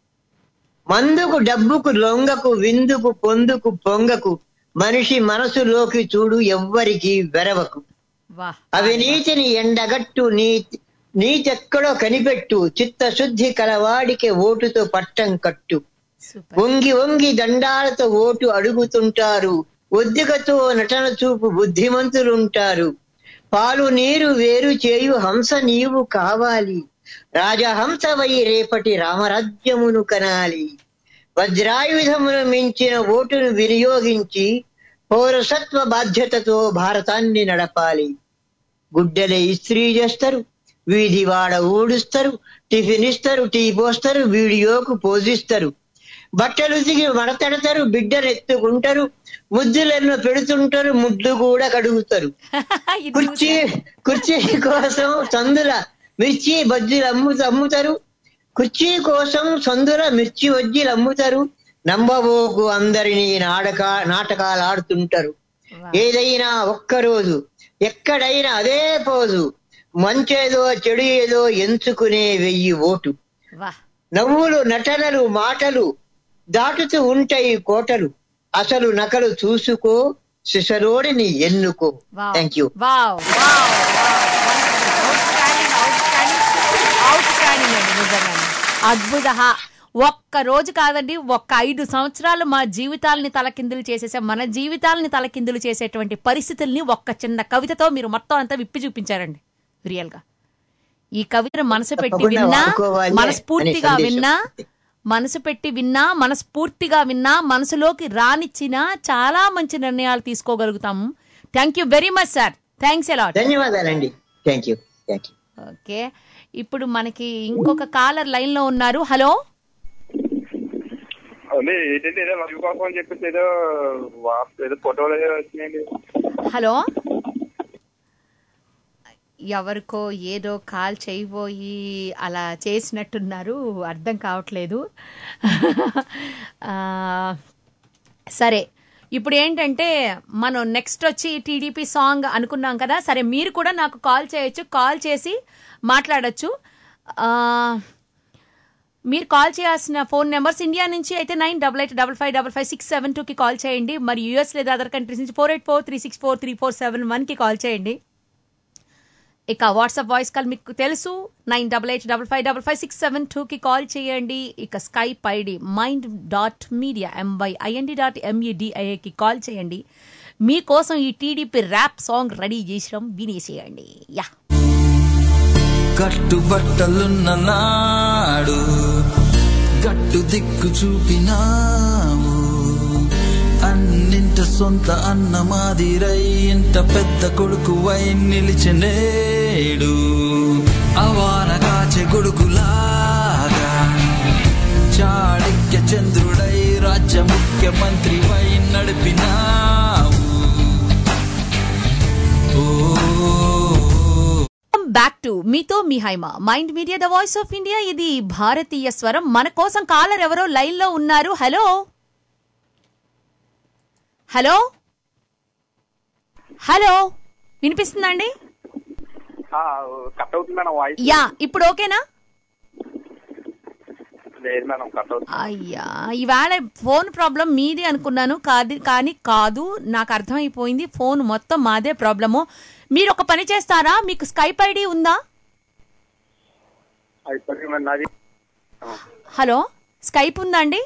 మందుకు డబ్బుకు లొంగకు విందుకు పొందుకు పొంగకు మనిషి మనసులోకి చూడు ఎవ్వరికి వెరవకు వా అవినీతిని ఎండగట్టు నీ నీతెక్కడో కనిపెట్టు చిత్తశుద్ధి కలవాడికి ఓటుతో పట్టం కట్టు వంగి వంగి దండాలతో ఓటు అడుగుతుంటారు ఒద్దికతో నటన చూపు బుద్ధిమంతులుంటారు పాలు నీరు వేరు చేయు హంస నీవు కావాలి రాజహంసవై రేపటి రామరాజ్యమును కనాలి వజ్రాయుధమును మించిన ఓటును వినియోగించి పౌరసత్వ బాధ్యతతో భారతాన్ని నడపాలి గుడ్డలే ఇస్త్రీ చేస్తారు వీధి వాడ ఊడుస్తారు టిఫిన్ ఇస్తారు టీ పోస్తారు వీడియోకు పోజిస్తారు బట్టలు ఉతికి మడతెడతారు బిడ్డను ఎత్తుకుంటారు ముద్దులెన్నో పెడుతుంటారు ముడ్లు కూడా కడుగుతారు కుర్చీ కుర్చీ కోసం సందుల మిర్చి బజ్జీలు అమ్ము అమ్ముతారు కుర్చీ కోసం సందుల మిర్చి బజ్జీలు అమ్ముతారు నంబబోకు అందరినీ నాటక నాటకాలు ఆడుతుంటారు ఏదైనా ఒక్కరోజు ఎక్కడైనా అదే పోజు మంచేదో చెడు ఏదో ఎంచుకునే వెయ్యి ఓటు వా నవ్వులు నటనలు మాటలు దాటుతూ ఉంటాయి కోటలు అసలు నకలు చూసుకో శిశలోడిని ఎన్నుకో thank you wow wow outstanding అండి నిజంగానే అద్భుత ఒక్క రోజు కాదండి ఒక్క ఐదు సంవత్సరాలు మా జీవితాలని తలకిందులు చేసేసే మన జీవితాలని తలకిందులు చేసేటువంటి పరిస్థితుల్ని ఒక్క చిన్న కవితతో మీరు మొత్తం అంతా విప్పి చూపించారండి రియల్ గా ఈ కవితను మనసు పెట్టి తప్పకుండా విన్నా వాడుకోవాలి అనే మనస్ఫూర్తిగా సందేశం. విన్నా మనసు పెట్టి విన్నా మనస్ఫూర్తిగా విన్నా మనసులోకి రానిచ్చినా చాలా మంచి నిర్ణయాలు తీసుకోగలుగుతాము thank you very much sir thanks a lot ధన్యవాదాలండి thank you thank you okay ఇప్పుడు మనకి ఇంకొక కాలర్ లైన్ లో ఉన్నారు హలో అవును ఏంటంటే ఏదో లవ్ కోసం అని చెప్పేసి ఏదో వా- ఏదో ఫోటోలు ఏదో వచ్చినాయండి హలో ఎవరికో ఏదో కాల్ చేయబోయి అలా చేసినట్టున్నారు అర్థం కావట్లేదు ఆ, సరే ఇప్పుడు ఏంటంటే మనం నెక్స్ట్ వచ్చి టీడీపీ సాంగ్ అనుకున్నాం కదా సరే మీరు కూడా నాకు కాల్ చేయొచ్చు కాల్ చేసి మాట్లాడొచ్చు ఆ, మీరు కాల్ చేయాల్సిన ఫోన్ నెంబర్స్ ఇండియా నుంచి అయితే nine double eight double five double five six seven టూకి కాల్ చేయండి మరి యూఎస్ లేదా అదర్ కంట్రీస్ నుంచి four eight four three six four three four seven వన్కి కాల్ చేయండి ఇక వాట్సాప్ వాయిస్ కాల్ మీకు తెలుసు nine double eight double five double five six seven టూకి కాల్ చేయండి ఇక Skype ID Mind dot Media M Y I N D dot ఎంఈడిఐఏకి కాల్ చేయండి మీకోసం ఈ టీడీపీ ర్యాప్ సాంగ్ రెడీ చేసినాం వినేసేయండి యా కట్టుబట్టలున్న నాడు గట్టు దిక్కు చూపినావు అన్నింట సొంత అన్న మాదిరై ఇంత పెద్ద కొడుకు వై నిలిచినేడు అవాన కాచే గొడుగులాగా చాళిక్య చంద్రుడై రాజ్య ముఖ్యమంత్రి వై నడిపినావు బ్యాక్ టు మీతో మీ Haima Mind Media the voice of India ఇది భారతీయ స్వరం మన కోసం కాలర్ ఎవరో లైన్ లో ఉన్నారు హలో హలో హలో వినిపిస్తుందండి కట్ అవుతుంది మేడం వాయిస్ యా ఇప్పుడు ఓకేనా లేదు మేడం కట్ అవుతుంది అయ్యా ఈవేళ ఫోన్ ప్రాబ్లం మీది అనుకున్నాను కాదు కానీ కాదు నాకు అర్థమైపోయింది ఫోన్ మొత్తం మాదే ప్రాబ్లము మీరు ఒక పని చేస్తారా మీకు స్కైప్ ఐడి ఉందా అయిపోయింది మరి నాది హలో స్కైప్ ఉందా అండి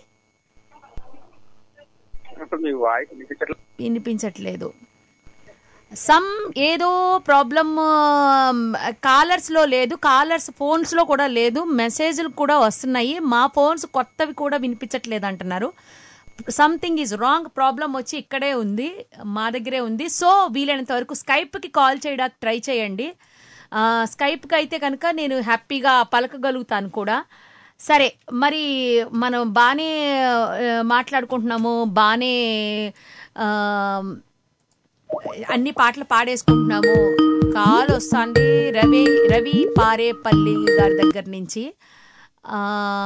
ఇప్పుడు మీ వాయిస్ వినిపించట్లేదు వినిపించట్లేదు సమ్ ఏదో ప్రాబ్లమ్ కాలర్స్లో లేదు కాలర్స్ ఫోన్స్లో కూడా లేదు మెసేజ్లు కూడా వస్తున్నాయి మా ఫోన్స్ కొత్తవి కూడా వినిపించట్లేదు అంటున్నారు సంథింగ్ ఈజ్ రాంగ్ ప్రాబ్లం వచ్చి ఇక్కడే ఉంది మా దగ్గరే ఉంది సో వీలైనంత వరకు స్కైప్కి కాల్ చేయడానికి ట్రై చేయండి ఆ, స్కైప్కి అయితే కనుక నేను హ్యాపీగా పలకగలుగుతాను కూడా సరే మరి మనం బాగానే ఆ, మాట్లాడుకుంటున్నాము బాగానే ఆ, అన్ని పాటలు పాడేసుకుంటున్నాము కాల్ వస్తుంది రవి రవి పారేపల్లి గారి దగ్గర నుంచి ఆ,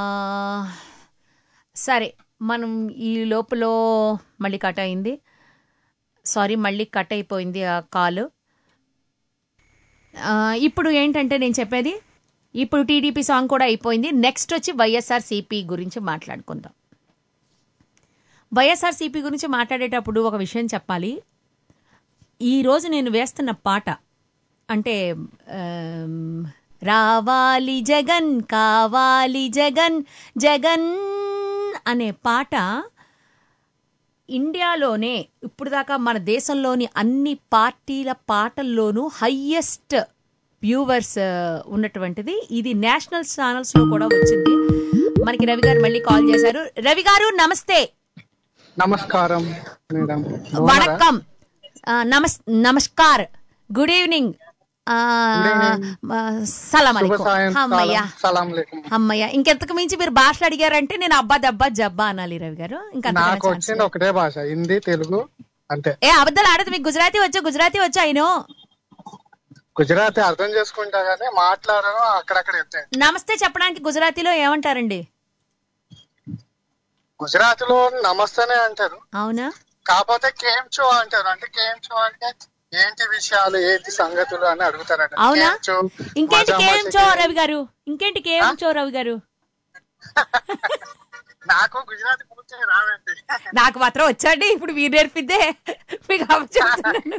సరే మనం ఈ లోపల మళ్ళీ కట్ అయింది సారీ మళ్ళీ కట్ అయిపోయింది ఆ కాల్ ఇప్పుడు ఏంటంటే నేను చెప్పేది ఇప్పుడు టీడీపీ సాంగ్ కూడా అయిపోయింది నెక్స్ట్ వచ్చి వైఎస్ఆర్ సిపి గురించి మాట్లాడుకుందాం వైఎస్ఆర్ సిపి గురించి మాట్లాడేటప్పుడు ఒక విషయం చెప్పాలి ఈరోజు నేను వేస్తున్న పాట అంటే ఆమ్, రావాలి జగన్ కావాలి జగన్ జగన్ అనే పాట ఇండియాలోనే ఇప్పుడు దాకా మన దేశంలోని అన్ని పార్టీల పాటల్లోనూ హయ్యెస్ట్ వ్యూవర్స్ ఉన్నటువంటిది ఇది నేషనల్ ఛానల్స్ లో కూడా వచ్చింది మనకి రవి గారు మళ్ళీ కాల్ చేశారు రవి గారు నమస్తే నమస్కారం మేడం వణక్కం ఆ, నమస్ నమస్కార్ గుడ్ ఈవినింగ్ ఆ, ఆ, సలాం శుభ అలైకుం సాయం అమ్మయ్య సలాం లేకుం అమ్మయ్య ఇంకెంతకు మించి మీరు భాషలు అడిగారంటే నేను అబ్బా దబ్బా జబ్బా అనాలి రవి గారు ఇంకా అంతకన్నా నాకు ఛాన్స్ వచ్చింది ఒకటే భాష హిందీ తెలుగు అంతే ఏ అబద్ధాలు ఆడదు మీకు గుజరాతీ వచ్చా గుజరాతీ వచ్చా అయినో గుజరాతీ అర్థం చేసుకుంటా గానీ మాట్లాడను అక్కడక్కడ అంతే నమస్తే చెప్పడానికి గుజరాతీలో ఏమంటారండి గుజరాతీలో నమస్తేనే అంటారు అవునా కాకపోతే కేమ్ చో అంటారు అంటే కేమ్ చో అంటే ఏంటి విషయాలు ఏంటి సంగతులు అని అడుగుతారంట అవునా కేమ్ చో, ఇంకేంటి మజా కేం మస్తీ చో కేమ్. రవి గారు ఇంకేంటి కేం చో రవి గారు నాకు గుజరాతీ పూర్తిగా రాదండి నాకు మాత్రం వచ్చండి ఇప్పుడు మీరు నేర్పిద్దే మీకు అవ్వ చెప్తున్నాను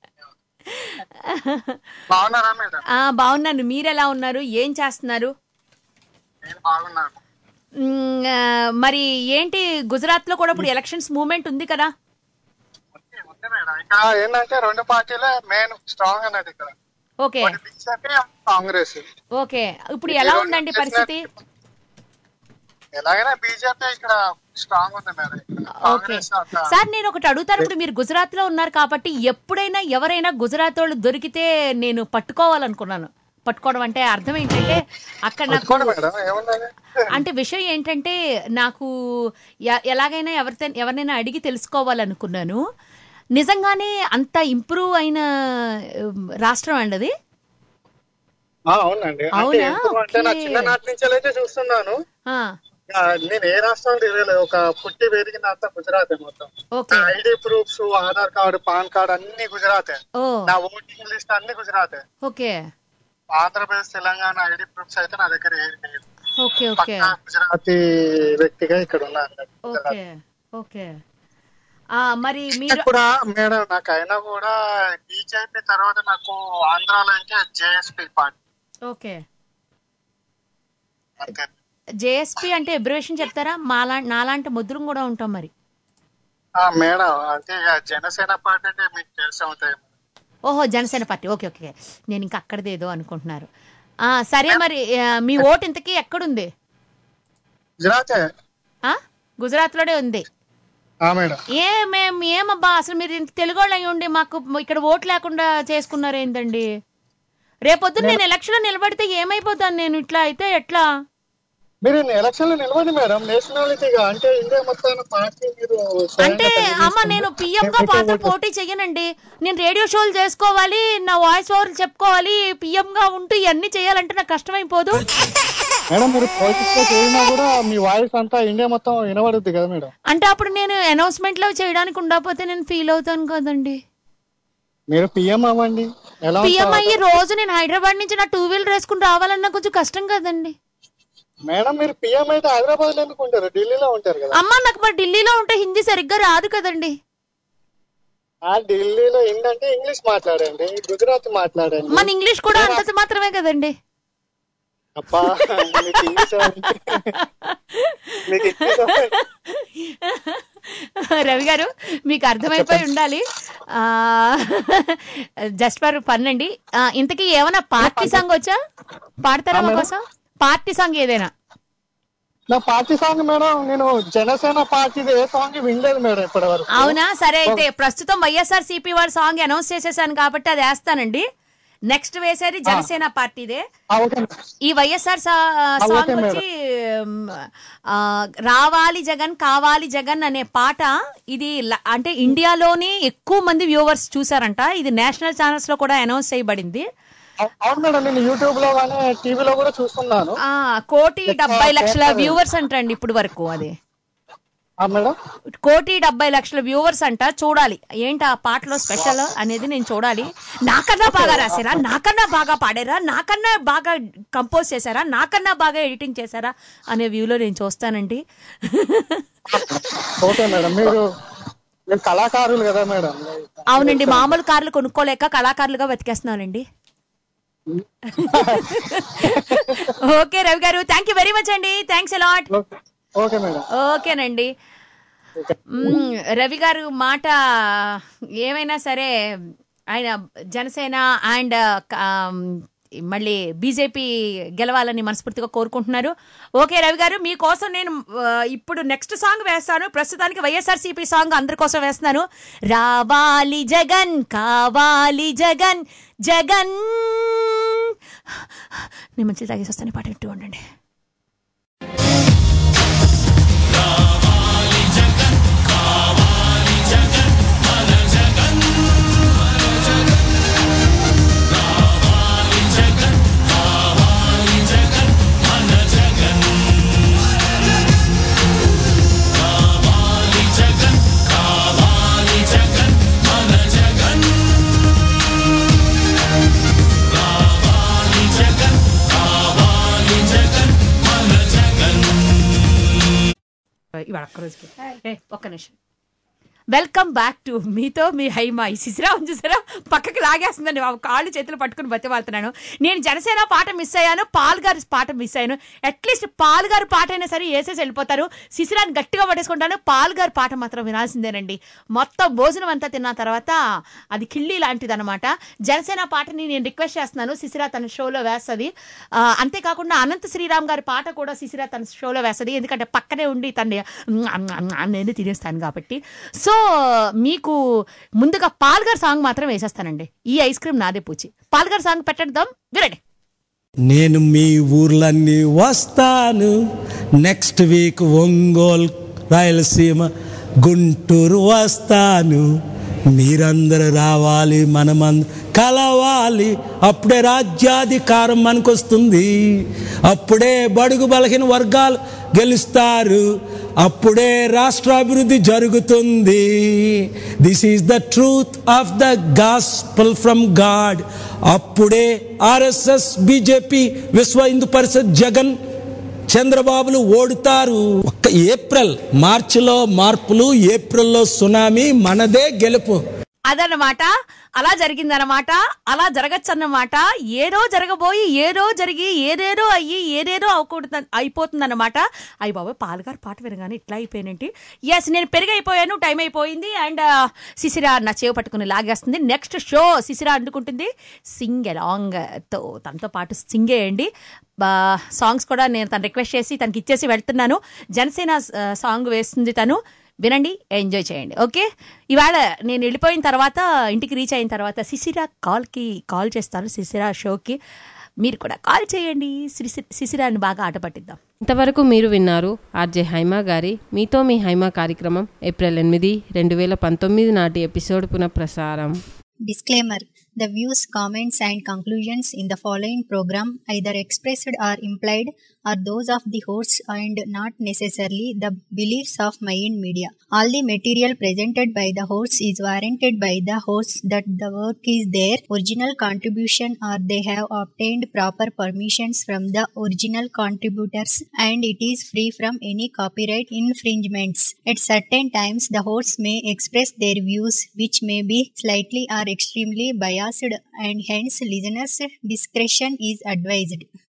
బాగున్నారా మేడం ఆ, బాగున్నాను మీరు ఎలా ఉన్నారు ఏం చేస్తున్నారు నేను బాగున్నాను మ్, ఆ, మరి ఏంటి గుజరాత్ లో కూడా ఇప్పుడు ఎలక్షన్స్ మూవ్మెంట్ ఉంది కదా ఉంది మేడం ఇక్కడ ఏంటంటే రెండు పార్టీలే మెయిన్ స్ట్రాంగ్ అన్నది ఇక్కడ ఓకే బీజేపీ కాంగ్రెస్ ఓకే ఇప్పుడు ఎలా ఉందండి పరిస్థితి ఎలాగైనా బీజేపీ ఇక్కడ స్ట్రాంగ్ ఉంది మేడం ఇక్కడ ఓకే కాంగ్రెస్ అంత సార్ నేను ఒకటి అడుగుతాను ఇప్పుడు మీరు గుజరాత్ లో ఉన్నారు కాబట్టి ఎప్పుడైనా ఎవరైనా గుజరాత్ వాళ్ళు దొరికితే నేను పట్టుకోవాలనుకున్నాను పట్టుకోవడం అంటే అర్థం ఏంటంటే అక్కడ నాకు పట్టుకోండి మేడం ఏమున్నది అంటే విషయం ఏంటంటే నాకు ఎ- ఎలాగైనా ఎవరితో ఎవరినైనా అడిగి తెలుసుకోవాలనుకున్నాను నిజంగానే అంత ఇంప్రూవ్ అయిన ఉమ్, రాష్ట్రం అండి అది ఆ, అవునండి అంటే అవునా? ఎందుకు అంటే నా ఓకే. చిన్ననాటి నుంచి అయితే చూస్తున్నాను ఆ, ఆ, నేను ఏ రాష్ట్రం తిరగలేదు ఒక పుట్టి పెరిగిన అంతా గుజరాతే మొత్తం ఓకే నా ID proofs Aadhaar card PAN card అన్ని గుజరాతే ఓ నా ఓటింగ్ లిస్ట్ అన్ని గుజరాతే okay Andhra Pradesh Telangana ID proofs అయితే నా దగ్గర ఏది లేదు ఓకే ఓకే పక్కా గుజరాతీ వ్యక్తిగా ఇక్కడ ఉన్నాను ఓకే ఓకే ఆ, మరి మీరు కూడా మేడం నాకు అయినా కూడా బీజేపీ తర్వాత నాకు ఆంధ్రాలో అంటే జేఎస్పీ పార్టీ ఓకే అంతే జేఎస్పీ అంటే ఎబ్రివేషన్ చెప్తారా మాలా నాలాంటి ముద్రం కూడా ఉంటాం మరి ఆ, మేడం అంటే ఇక జనసేన పార్టీ అంటే మీకు తెలిసి ఉంటాయి ఓహో జనసేన పార్టీ ఓకే ఓకే నేను ఇంకా అక్కడదేదో అనుకుంటున్నారు ఆ, సరే మరి ఆ, మీ ఓటు ఇంతకీ ఎక్కడుంది గుజరాతే ఆ గుజరాత్లోనే ఉంది ఆ మేడం ఏ మేం ఏమబ్బా అసలు మీరు ఇంత తెలుగు వాళ్ళు అయి ఉండి మాకు ఇక్కడ ఓటు లేకుండా చేసుకున్నారు ఏంటండి రేపొద్దున నేను ఎలక్షన్ లో నిలబడితే ఏమైపోతాను నేను ఇట్లా అయితే ఎట్లా మీరు ఎలక్షన్ లో నిలవండి మేడం నేషనాలిటీగా అంటే ఇండియా మొత్తాన్ని పార్టీ మీరు అంటే అమ్మ నేను పిఎం గా మాత్రం పోటీ చెయ్యనండి నేను రేడియో షోలు చేసుకోవాలి నా వాయిస్ ఓవర్లు చెప్పుకోవాలి పిఎం గా ఉంటూ ఇవన్నీ చేయాలంటే నాకు కష్టమైపోదు మేడం మీరు పాలిటిక్స్ లో చేరినా కూడా మీ వాయిస్ అంతా ఇండియా మొత్తం వినబడుద్ది కదా మేడం అంటే అప్పుడు నేను అనౌన్స్మెంట్ లో చేయడానికి ఉండకపోతే నేను ఫీల్ అవుతాను కదండి మీరు పిఎం అవ్వండి ఎలా పిఎం ఉంటారు? అయ్యి రోజు నేను హైదరాబాద్ నుంచి నా టూ వీలర్ వేసుకుని రావాలన్నా కొంచెం కష్టం కదండి మేడం మీరు పిఎం అయితే హైదరాబాద్ లో ఎందుకు ఉంటారు ఢిల్లీలో ఉంటారు కదా అమ్మ నాకు మరి ఢిల్లీలో ఉంటే హిందీ సరిగ్గా రాదు కదండి ఆ ఢిల్లీలో ఏంటంటే ఇంగ్లీష్ మాట్లాడండి గుజరాత్ మాట్లాడండి మన ఇంగ్లీష్ కూడా అంతంత మాత్రమే కదండి అబ్బా మీకు ఇంగ్లీష్ అవ్వండి. మీకు ఇంగ్లీష్ అవ్వండి. రవి గారు మీకు అర్థమైపోయి ఉండాలి జస్ట్ ఫర్ ఫన్ అండి ఆ, ఇంతకీ ఏమైనా పార్టీ సాంగ్ వచ్చా పాడతారా మా కోసం పార్టీ సాంగ్ ఏదైనా నా పార్టీ సాంగ్ మేడం నేను జనసేన పార్టీది ఏ సాంగ్ వినలేదు మేడం ఇప్పటి వరకు అవునా సరే అయితే ప్రస్తుతం వైఎస్ఆర్ సిపి వారి సాంగ్ అనౌన్స్ చేసేసాను కాబట్టి అది వేస్తానండి నెక్స్ట్ వేసేది జనసేన పార్టీదే ఈ వైఎస్ఆర్ సా- సాంగ్ మేడం. వచ్చి ఉమ్, ఆ, రావాలి జగన్ కావాలి జగన్ అనే పాట ఇది ల- అంటే ఇండియాలోని ఎక్కువ మంది వ్యూవర్స్ చూసారంట ఇది నేషనల్ ఛానల్స్ లో కూడా అనౌన్స్ చేయబడింది అవును మేడం నేను యూట్యూబ్ లో కానీ టీవీలో కూడా చూస్తున్నాను ఆ కోటి ఎక్కువ డెబ్బై లక్షల పేపర్- వ్యూవర్స్ అంటండి ఇప్పుడు వరకు అది ఆ మేడం కోటి డెబ్బై లక్షల వ్యూవర్స్ అంట చూడాలి ఏంటి ఆ పాటలో స్పెషల్ అనేది నేను చూడాలి నాకన్నా బాగా రాసారా నాకన్నా బాగా పాడారా నాకన్నా బాగా కంపోజ్ చేశారా నాకన్నా బాగా ఎడిటింగ్ చేశారా అనే వ్యూలో నేను చూస్తానండి ఓకే మేడం మీరు మీరు కళాకారులు కదా మేడం అవునండి మామూలు కార్లు కొనుక్కోలేక కళాకారులుగా బతికేస్తున్నానండి okay Ravi garu thank you very much అండి థ్యాంక్స్ అలాట్ ఓకే మేడం ఓకేనండి మ్మ్, రవి గారు మాట ఏమైనా సరే ఆయన జనసేన అండ్ మళ్ళీ బీజేపీ గెలవాలని మనస్ఫూర్తిగా కోరుకుంటున్నారు ఓకే రవి గారు మీకోసం నేను ఆ, ఇప్పుడు నెక్స్ట్ సాంగ్ వేస్తాను ప్రస్తుతానికి వైఎస్ఆర్సీపీ సాంగ్ అందరి కోసం వేస్తున్నాను రావాలి జగన్ కావాలి జగన్ జగన్ నేను మంచి తాగేసి వస్తాను ఈ పాట వింటూ ఉండండి ఇవాళ ఒక్క రోజుకి ఏ, ఒక్క నిమిషం వెల్కమ్ బ్యాక్ టు మీతో మీ హైమా ఈ శిశిరావు చూసారా పక్కకి లాగేస్తుందండి బాబు కాళ్ళు చేతులు పట్టుకుని బతివాళ్తున్నాను నేను జనసేన పాట మిస్ అయ్యాను పాల్ గారి పాట మిస్ అయ్యాను అట్లీస్ట్ పాల్ గారి పాట అయినా సరే వేసేసి వెళ్ళిపోతారు శిశిరాన్ని గట్టిగా పట్టేసుకుంటాను పాల్ గారి పాట మాత్రం వినాల్సిందేనండి మొత్తం భోజనం అంతా తిన్న తర్వాత అది కిళ్ళి లాంటిది అనమాట జనసేన పాటని నేను రిక్వెస్ట్ చేస్తున్నాను శిశిరా తన షోలో వేస్తుంది ఆ, అంతేకాకుండా అనంత శ్రీరామ్ గారి పాట కూడా శిశిరా తన షోలో వేస్తుంది ఎందుకంటే పక్కనే ఉండి తన్ని నేను తినేస్తాను కాబట్టి సో మీకు ముందుగా పాల్గర్ సాంగ్ మాత్రం వేసేస్తానండి ఈ ఐస్ క్రీమ్ నాదే పూచి పాల్గర్ సాంగ్ పెట్టడం వినండి నేను మీ ఊర్లన్నీ వస్తాను నెక్స్ట్ వీక్ ఒంగోల్ రాయలసీమ గుంటూరు వస్తాను మీరందరూ రావాలి మనమంద కలవాలి అప్పుడే రాజ్యాధికారం మనకొస్తుంది అప్పుడే బడుగు బలహీన వర్గాలు గెలుస్తారు అప్పుడే రాష్ట్రాభివృద్ధి జరుగుతుంది this is the truth of the gospel from God అప్పుడే ఆర్ఎస్ఎస్ బీజేపీ విశ్వ హిందూ పరిషత్ జగన్ చంద్రబాబులు ఓడుతారు ఒక్క ఏప్రిల్ మార్చిలో మార్పులు ఏప్రిల్లో సునామీ మనదే గెలుపు అదన్నమాట అలా జరిగిందన్నమాట అలా జరగచ్చన్నమాట ఏదో జరగబోయి ఏదో జరిగి ఏదేదో అయ్యి ఏదేదో అవకూడదు అయిపోతుందన్నమాట అయ్యి బాబాయ్ పాలుగారు పాట వినగానే ఇట్లా అయిపోయానంటే ఎస్ నేను పెరిగైపోయాను టైం అయిపోయింది అండ్ సిసిరా నా చేవ పట్టుకుని లాగేస్తుంది నెక్స్ట్ షో సిసిరా అందుకుంటుంది సింగ్ అలాంగ్ తో తనతో పాటు సింగ్ వేయండి సాంగ్స్ కూడా నేను తను రిక్వెస్ట్ చేసి తనకి ఇచ్చేసి వెళ్తున్నాను జనసేన సాంగ్ వేస్తుంది తను వినండి ఎంజాయ్ చేయండి ఓకే ఇవాళ నేను వెళ్ళిపోయిన తర్వాత ఇంటికి రీచ్ అయిన తర్వాత సిసిరా కాల్కి కాల్ చేస్తాను సిసిరా షోకి మీరు కూడా కాల్ చేయండి సిసి సిసిరాని బాగా ఆట పట్టిద్దాం ఇంతవరకు మీరు విన్నారు ఆర్జే హైమా గారి మీతో మీ హైమా కార్యక్రమం ఏప్రిల్ ఎనిమిది రెండు వేల పంతొమ్మిది నాటి ఎపిసోడ్ పునఃప్రసారం Disclaimer The views, comments, and conclusions in the following program, either expressed or implied, are those of the hosts and not necessarily the beliefs of Mayan Media. All the material presented by the hosts is warranted by the hosts that the work is their original contribution or they have obtained proper permissions from the original contributors and it is free from any copyright infringements. At certain times, the hosts may express their views which may be slightly or extremely biased and hence listeners' discretion is advised.